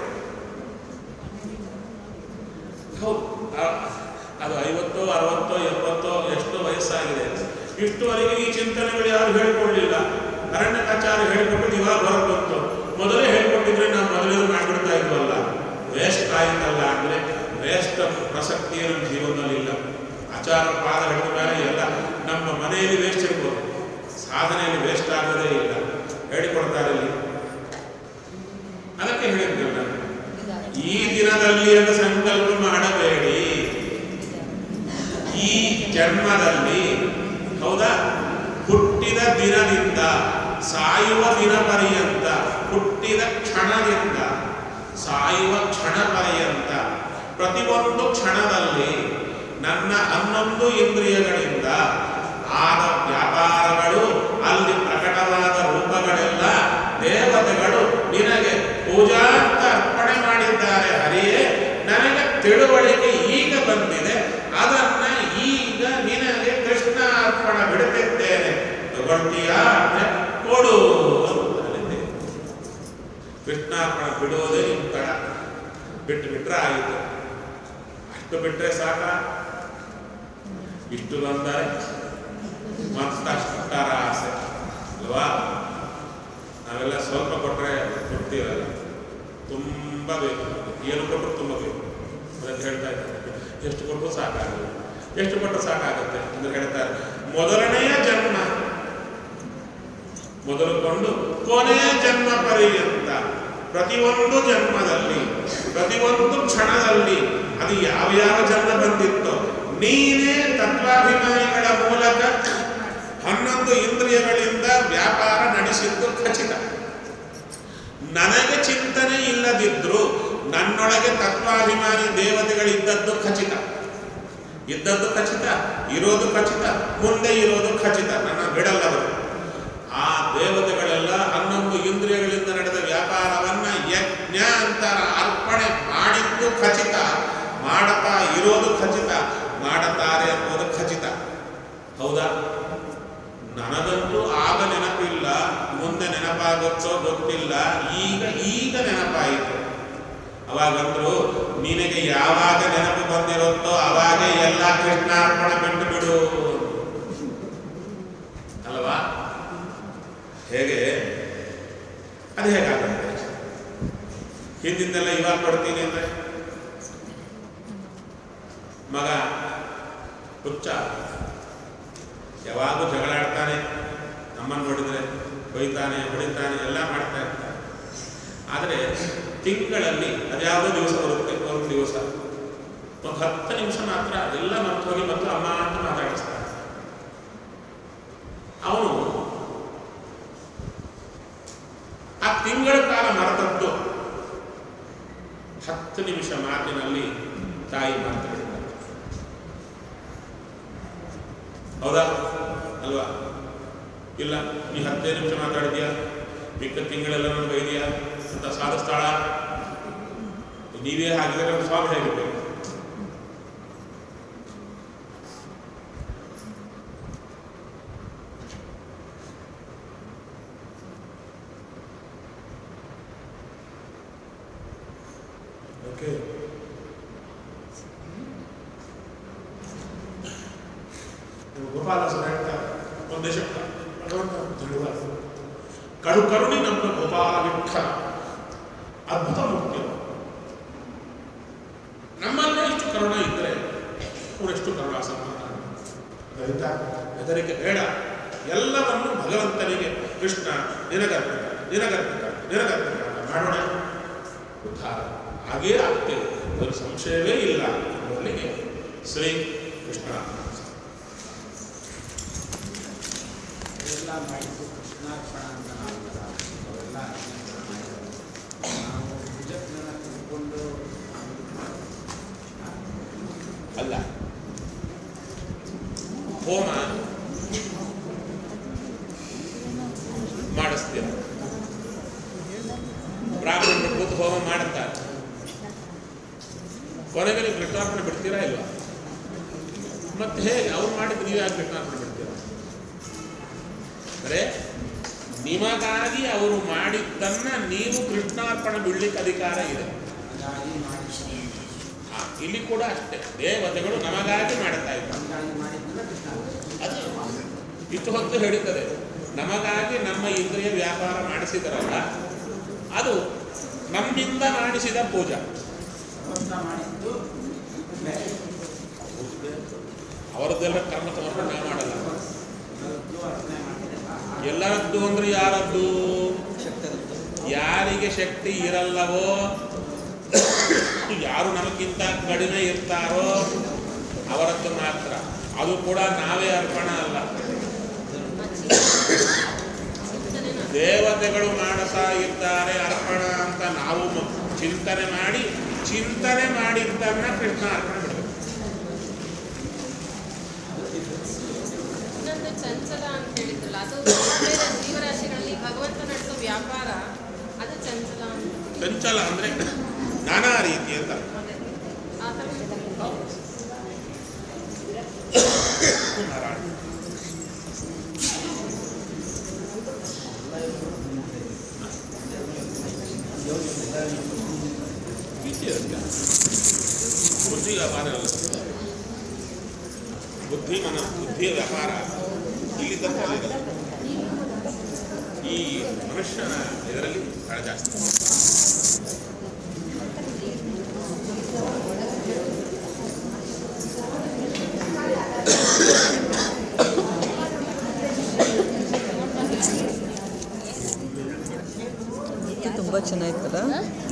ಹೌದು ಆ- ಅದು ಐವತ್ತೋ ಅರವತ್ತೋ ಎಪ್ಪತ್ತೋ ಎಷ್ಟೋ ವಯಸ್ಸಾಗಿದೆ ಇಷ್ಟುವರೆಗೆ ಈ ಚಿಂತನೆಗಳು ಯಾರು ಹೇಳಿಕೊಳ್ಳಿಲ್ಲ ಅರಣ್ಯಕಾಚಾರ್ಯ ಹೇಳಿಕೊಟ್ಟು ಇವಾಗ ಹೊರಗೆ ಬಂತು ಮೊದಲೇ ಹೇಳಿಕೊಟ್ಟಿದ್ರೆ ನಾವು ಮೊದಲೇ ಮಾಡ್ಬಿಡ್ತಾ ಇದ್ವಲ್ಲ ವೇಸ್ಟ್ ಆಯ್ತಲ್ಲ ಅಂದ್ರೆ ವೇಸ್ಟ್ ಪ್ರಸಕ್ತಿ ನಮ್ಮ ಜೀವನದಲ್ಲಿ ಇಲ್ಲ ಆಚಾರ ಪಾದ ಹಿಡಿದ ಮೇಲೆ ಎಲ್ಲ ನಮ್ಮ ಮನೆಯಲ್ಲಿ ವೇಸ್ಟ್ ಇರ್ಬೋದು ಸಾಧನೆಯಲ್ಲಿ ವೇಸ್ಟ್ ಆಗೋದೇ ಇಲ್ಲ ಹೇಳಿಕೊಡ್ತಾರೆ ಇಲ್ಲಿ ಅದಕ್ಕೆ ಹೇಳಿದ್ದೆ ನಾನು ಈ ದಿನದಲ್ಲಿ ಅಂತ ಸಂಕಲ್ಪ ಮಾಡಬೇಡಿ ಈ ಜನ್ಮದಲ್ಲಿ ಹೌದಾ ಹುಟ್ಟಿದ ದಿನದಿಂದ ಸಾಯುವ ದಿನ ಪರ್ಯಂತ ಹುಟ್ಟಿದ ಕ್ಷಣದಿಂದ ಸಾಯುವ ಕ್ಷಣ ಪರ್ಯಂತ ಪ್ರತಿಯೊಂದು ಕ್ಷಣದಲ್ಲಿ ನನ್ನ ಹನ್ನೊಂದು ಇಂದ್ರಿಯಗಳಿಂದ ಆದ ವ್ಯಾಪಾರಗಳು ಅಲ್ಲಿ ಪ್ರಕಟವಾದ ರೂಪಗಳೆಲ್ಲ ದೇವತೆಗಳು ನಿನಗೆ ಪೂಜಾ ಅಂತ ಅರ್ಪಣೆ ಮಾಡಿದ್ದಾರೆ ಹರಿಯೇ ನನಗೆ ತಿಳುವಳಿಕೆ ಈಗ ಬಂದಿದೆ ಅದನ್ನ ಈಗ ನಿನಗೆ ಕೃಷ್ಣ ಅರ್ಪಣ ಬಿಡುತ್ತಿದ್ದೇನೆ ತಗೊಳ್ತೀಯಾ ಅಂದ್ರೆ ಕೊಡು ಅಂತ ಹೇಳಿದ್ದೆ. ಕೃಷ್ಣಾರ್ಪಣ ಬಿಡೋದೇ ನಿಮ್ಮ ತಡ ಬಿಟ್ಟು ಬಿಟ್ರೆ ಆಯಿತು ಅಷ್ಟು ಬಿಟ್ರೆ ಸಾಕ ಇಷ್ಟು ಬಂದರೆ ಮತ್ತಷ್ಟರ ಆಸೆ ಅಲ್ವಾ ನಾವೆಲ್ಲ ಸ್ವಲ್ಪ ಕೊಟ್ಟರೆ ಕೊಡ್ತೀರಲ್ಲ ತುಂಬ ಬೇಕು ಏನು ಕೊಟ್ಟರು ತುಂಬ ಬೇಕು ಅಂತ ಹೇಳ್ತಾ ಇದ್ದಾರೆ ಎಷ್ಟು ಕೊಟ್ಟರು ಸಾಕಾಗಲ್ಲ ಎಷ್ಟು ಕೊಟ್ಟರು ಸಾಕಾಗುತ್ತೆ ಅಂದ್ರೆ ಹೇಳ್ತಾರೆ ಮೊದಲನೆಯ ಜನ್ಮ ಮೊದಲುಕೊಂಡು ಕೊನೆಯ ಜನ್ಮ ಪರ್ಯಂತ ಪ್ರತಿಯೊಂದು ಜನ್ಮದಲ್ಲಿ ಪ್ರತಿಯೊಂದು ಕ್ಷಣದಲ್ಲಿ ಅದು ಯಾವ ಯಾವ ಜನ್ಮ ಬಂದಿತ್ತೋ ನೀನೇ ತತ್ವಾಭಿಮಾನಿಗಳ ಮೂಲಕ ಹನ್ನೊಂದು ಇಂದ್ರಿಯಗಳಿಂದ ವ್ಯಾಪಾರ ನಡೆಸಿದ್ದು ಖಚಿತ ನನಗೆ ಚಿಂತನೆ ಇಲ್ಲದಿದ್ರು ನನ್ನೊಳಗೆ ತತ್ವಾಭಿಮಾನಿ ದೇವತೆಗಳಿದ್ದದ್ದು ಖಚಿತ ಇದ್ದದ್ದು ಖಚಿತ ಇರೋದು ಖಚಿತ ಮುಂದೆ ಇರೋದು ಖಚಿತ ನನ್ನ ಬಿಡಲ್ಲವರು ಆ ದೇವತೆಗಳೆಲ್ಲ ಹನ್ನೊಂದು ಇಂದ್ರಿಯಗಳಿಂದ ನಡೆದ ವ್ಯಾಪಾರವನ್ನ ಯಜ್ಞ ಅಂತರ ಅರ್ಪಣೆ ಮಾಡಿದ್ದು ಖಚಿತ ಮಾಡತಾ ಇರೋದು ಖಚಿತ ಮಾಡುತ್ತಾರೆ ಅನ್ನೋದು ಖಚಿತ ಹೌದಾ ನನಗಂತೂ ಆಗ ನೆನಪಿಲ್ಲ ಮುಂದೆ ನೆನಪಾಗುತ್ತೋ ಗೊತ್ತಿಲ್ಲ ಈಗ ಈಗ ನೆನಪಾಯಿತು ಅವಾಗಂದ್ರು ನಿನಗೆ ಯಾವಾಗ ನೆನಪು ಬಂದಿರುತ್ತೋ ಅವಾಗ ಎಲ್ಲ ಕೃಷ್ಣಾರ್ಪಣ ಬಿಟ್ಟು ಬಿಡು ಅಲ್ವಾ ಹೇಗೆ ಅದು ಹೇಗಾಗುತ್ತೆ ಹಿಂದಿಂದೆಲ್ಲ ಇವಾಗ ಕೊಡ್ತೀನಿ ಅಂದ್ರೆ ಮಗ ಹುಚ್ಚ ಯಾವಾಗೂ ಜಗಳಾಡ್ತಾನೆ ನಮ್ಮನ್ನು ನೋಡಿದರೆ ಬೈತಾನೆ ಹೊಡಿತಾನೆ ಎಲ್ಲ ಮಾಡ್ತಾ ಇರ್ತಾನೆ ಆದರೆ ತಿಂಗಳಲ್ಲಿ ಅದ್ಯಾವುದೋ ದಿವಸ ಬರುತ್ತೆ ಒಂದು ದಿವಸ ಒಂದು ಹತ್ತು ನಿಮಿಷ ಮಾತ್ರ ಎಲ್ಲ ಮತ್ತೆ ಹೋಗಿ ಮತ್ತು ಅಮ್ಮ ಅಂತ ಮಾತಾಡಿಸ್ತಾನೆ ಅವನು ಹತ್ತು ನಿಮಿಷ ಮಾತಿನಲ್ಲಿ ತಾಯಿ ಮಾತಾಡಿದ್ದಾರೆ ಹೌದಾ ಅಲ್ವಾ ಇಲ್ಲ ನೀ ಹತ್ತೇ ನಿಮಿಷ ಮಾತಾಡಿದ್ಯಾ ಮಿಕ್ಕ ತಿಂಗಳೆಲ್ಲ ನನಗೆ ಬೈದ್ಯಾ ಅಂತ ಸಾಧಿಸ್ತಾಳ ನೀವೇ ಹಾಗಿದ್ರೆ ನಮ್ಮ ಸ್ವಾಮಿ ಹೇಗಿರ್ಬೇಕು ಓಕೆ ಗೋಪಾಲದಾಸರು ಹೇಳ್ತಾರೆ ಒಂದು ದೇಶಕ್ಕ ಭಗವಂತ ತಿಳಿದ ಕಡು ಕರುಣಿ ನಮ್ಮ ಗೋಪಾಲ ವಿಠಲ ಅದ್ಭುತ ಮುಖ್ಯ ನಮ್ಮಲ್ಲೇ ಇಷ್ಟು ಕರುಣ ಇದ್ದರೆ ಅವರೆಷ್ಟು ಕರುಣಾ ಸಂಪಾದನೆ ಅದರಿಂದ ಹೆದರಿಕೆ ಬೇಡ ಎಲ್ಲವನ್ನು ಭಗವಂತನಿಗೆ ಕೃಷ್ಣ ನಿನಗರ್ಪಿತ ನಿನಗರ್ಪಿತ ನಿನಗರ್ಪಿತ ಅಂತ ಮಾಡೋಣ ಉದ್ಧಾರ ಹಾಗೇ ಆಗ್ತೇವೆ ಅದರ ಸಂಶಯವೇ ಇಲ್ಲ ಎಂಬುದಲ್ಲಿಗೆ ಶ್ರೀ ಕೃಷ್ಣ ಎಲ್ಲ ಮಾಡಿದ್ದು ಕೃಷ್ಣಾರ್ಪಣ ಅಂತ ನಾವಲ್ಲ ಅವೆಲ್ಲ ಅರ್ಪಣೆ ಮಾಡಿದ್ದಾರೆ ನಾವು ಭುಜಜ್ಞನ ತಿಳ್ಕೊಂಡು ಅಲ್ಲ ಹೋಮ ಮಾಡಿಸ್ತೀರ ಬ್ರಾಹ್ಮಣರು ಕೂತು ಹೋಮ ಮಾಡುತ್ತಾರೆ ಕೊನೆಗೆ ನೀವು ಕೃಷ್ಣಾರ್ಪಣೆ ಬಿಡ್ತೀರಾ ಇಲ್ವಾ ಮತ್ತೆ ಹೇಗೆ ಅವ್ರು ಮಾಡಿದ್ರೆ ನೀವು ಯಾಕೆ ಕೃಷ್ಣಾರ್ಪಣೆ ಬಿಡ್ತೀರಾ ಅಂದರೆ ನಿಮಗಾಗಿ ಅವರು ಮಾಡಿದ್ದನ್ನ ನೀವು ಕೃಷ್ಣಾರ್ಪಣೆ ಬಿಡ್ಲಿಕ್ಕೆ ಅಧಿಕಾರ ಇದೆ ಹಾಗಾಗಿ ಮಾಡಿ ಆ, ಇಲ್ಲಿ ಕೂಡ ಅಷ್ಟೇ ದೇವತೆಗಳು ನಮಗಾಗಿ ಮಾಡುತ್ತಾ ಇದ್ದಾರೆ ಹಂಗಾಗಿ ಮಾಡಿದ್ದನ್ನ ಕೃಷ್ಣಾರ್ಪಣೆ ಅದು ಇಷ್ಟು ಹೊತ್ತು ಹೇಳಿದ್ದಾರೆ ನಮಗಾಗಿ ನಮ್ಮ ಇಂದ್ರಿಯ ವ್ಯಾಪಾರ ಮಾಡಿಸಿದರಲ್ಲ ಅದು ನಮ್ಮಿಂದ ಮಾಡಿಸಿದ ಪೂಜಾ ಭಗವಂತ ಮಾಡಿದ್ದು ಬೇರೆ ಅವರದ್ದೆಲ್ಲ ಕರ್ಮ ಸಮರ್ಪಣೆ ನಾವು ಮಾಡಲ್ಲ ಎಲ್ಲರದ್ದು ಅರ್ಪಣೆ ಮಾಡಿದ್ರೆ ಎಲ್ಲರದ್ದು ಅಂದ್ರೆ ಯಾರದ್ದು ಯಾರಿಗೆ ಶಕ್ತಿ ಇರಲ್ಲವೋ ಯಾರು ನಮಗಿಂತ ಕಡಿಮೆ ಇರ್ತಾರೋ ಅವರದ್ದು ಮಾತ್ರ ಅದು ಕೂಡ ನಾವೇ ಅರ್ಪಣ ಅಲ್ಲ ದೇವತೆಗಳು ಮಾಡುತ್ತಾ ಇದ್ದಾರೆ ಅರ್ಪಣ ಅಂತ ನಾವು ಮ- ಚಿಂತನೆ ಮಾಡಿ ಚಿಂತನೆ ಮಾಡಿದ್ದನ್ನ ಕೃಷ್ಣ ಅರ್ಪಣೆ ಬಿಡಬೇಕು ಇನ್ನೊಂದು ಚಂಚಲ ಅಂತ ಹೇಳಿದ್ರಲ್ಲ ಅದು ಬೇರೆ ಬೇರೆ ಜೀವರಾಶಿಗಳಲ್ಲಿ ಭಗವಂತ ನಡೆಸೋ ವ್ಯಾಪಾರ ಅದು ಚಂಚಲ ಅಂತ ಚಂಚಲ ಅಂದ್ರೆ ನಾನಾ ರೀತಿ ಅಂತ ಅದೇ ಆ ಥರ ನಾರಾಯಣ ವಿದ್ಯೆ ಅಂತ. ಬುದ್ಧಿ ವ್ಯಾಪಾರ ಅಲ್ಲ ಬುದ್ಧಿ ಮನ ಬುದ್ಧಿಯ ವ್ಯಾಪಾರ ಇಲ್ಲಿ ತನಕ ಅಲ್ಲಿದೆ. ಈ ಮನುಷ್ಯನ ಇದರಲ್ಲಿ ಬಹಳ ಜಾಸ್ತಿ ತುಂಬ ಚೆನ್ನಾಗಿತ್ತಲ್ಲ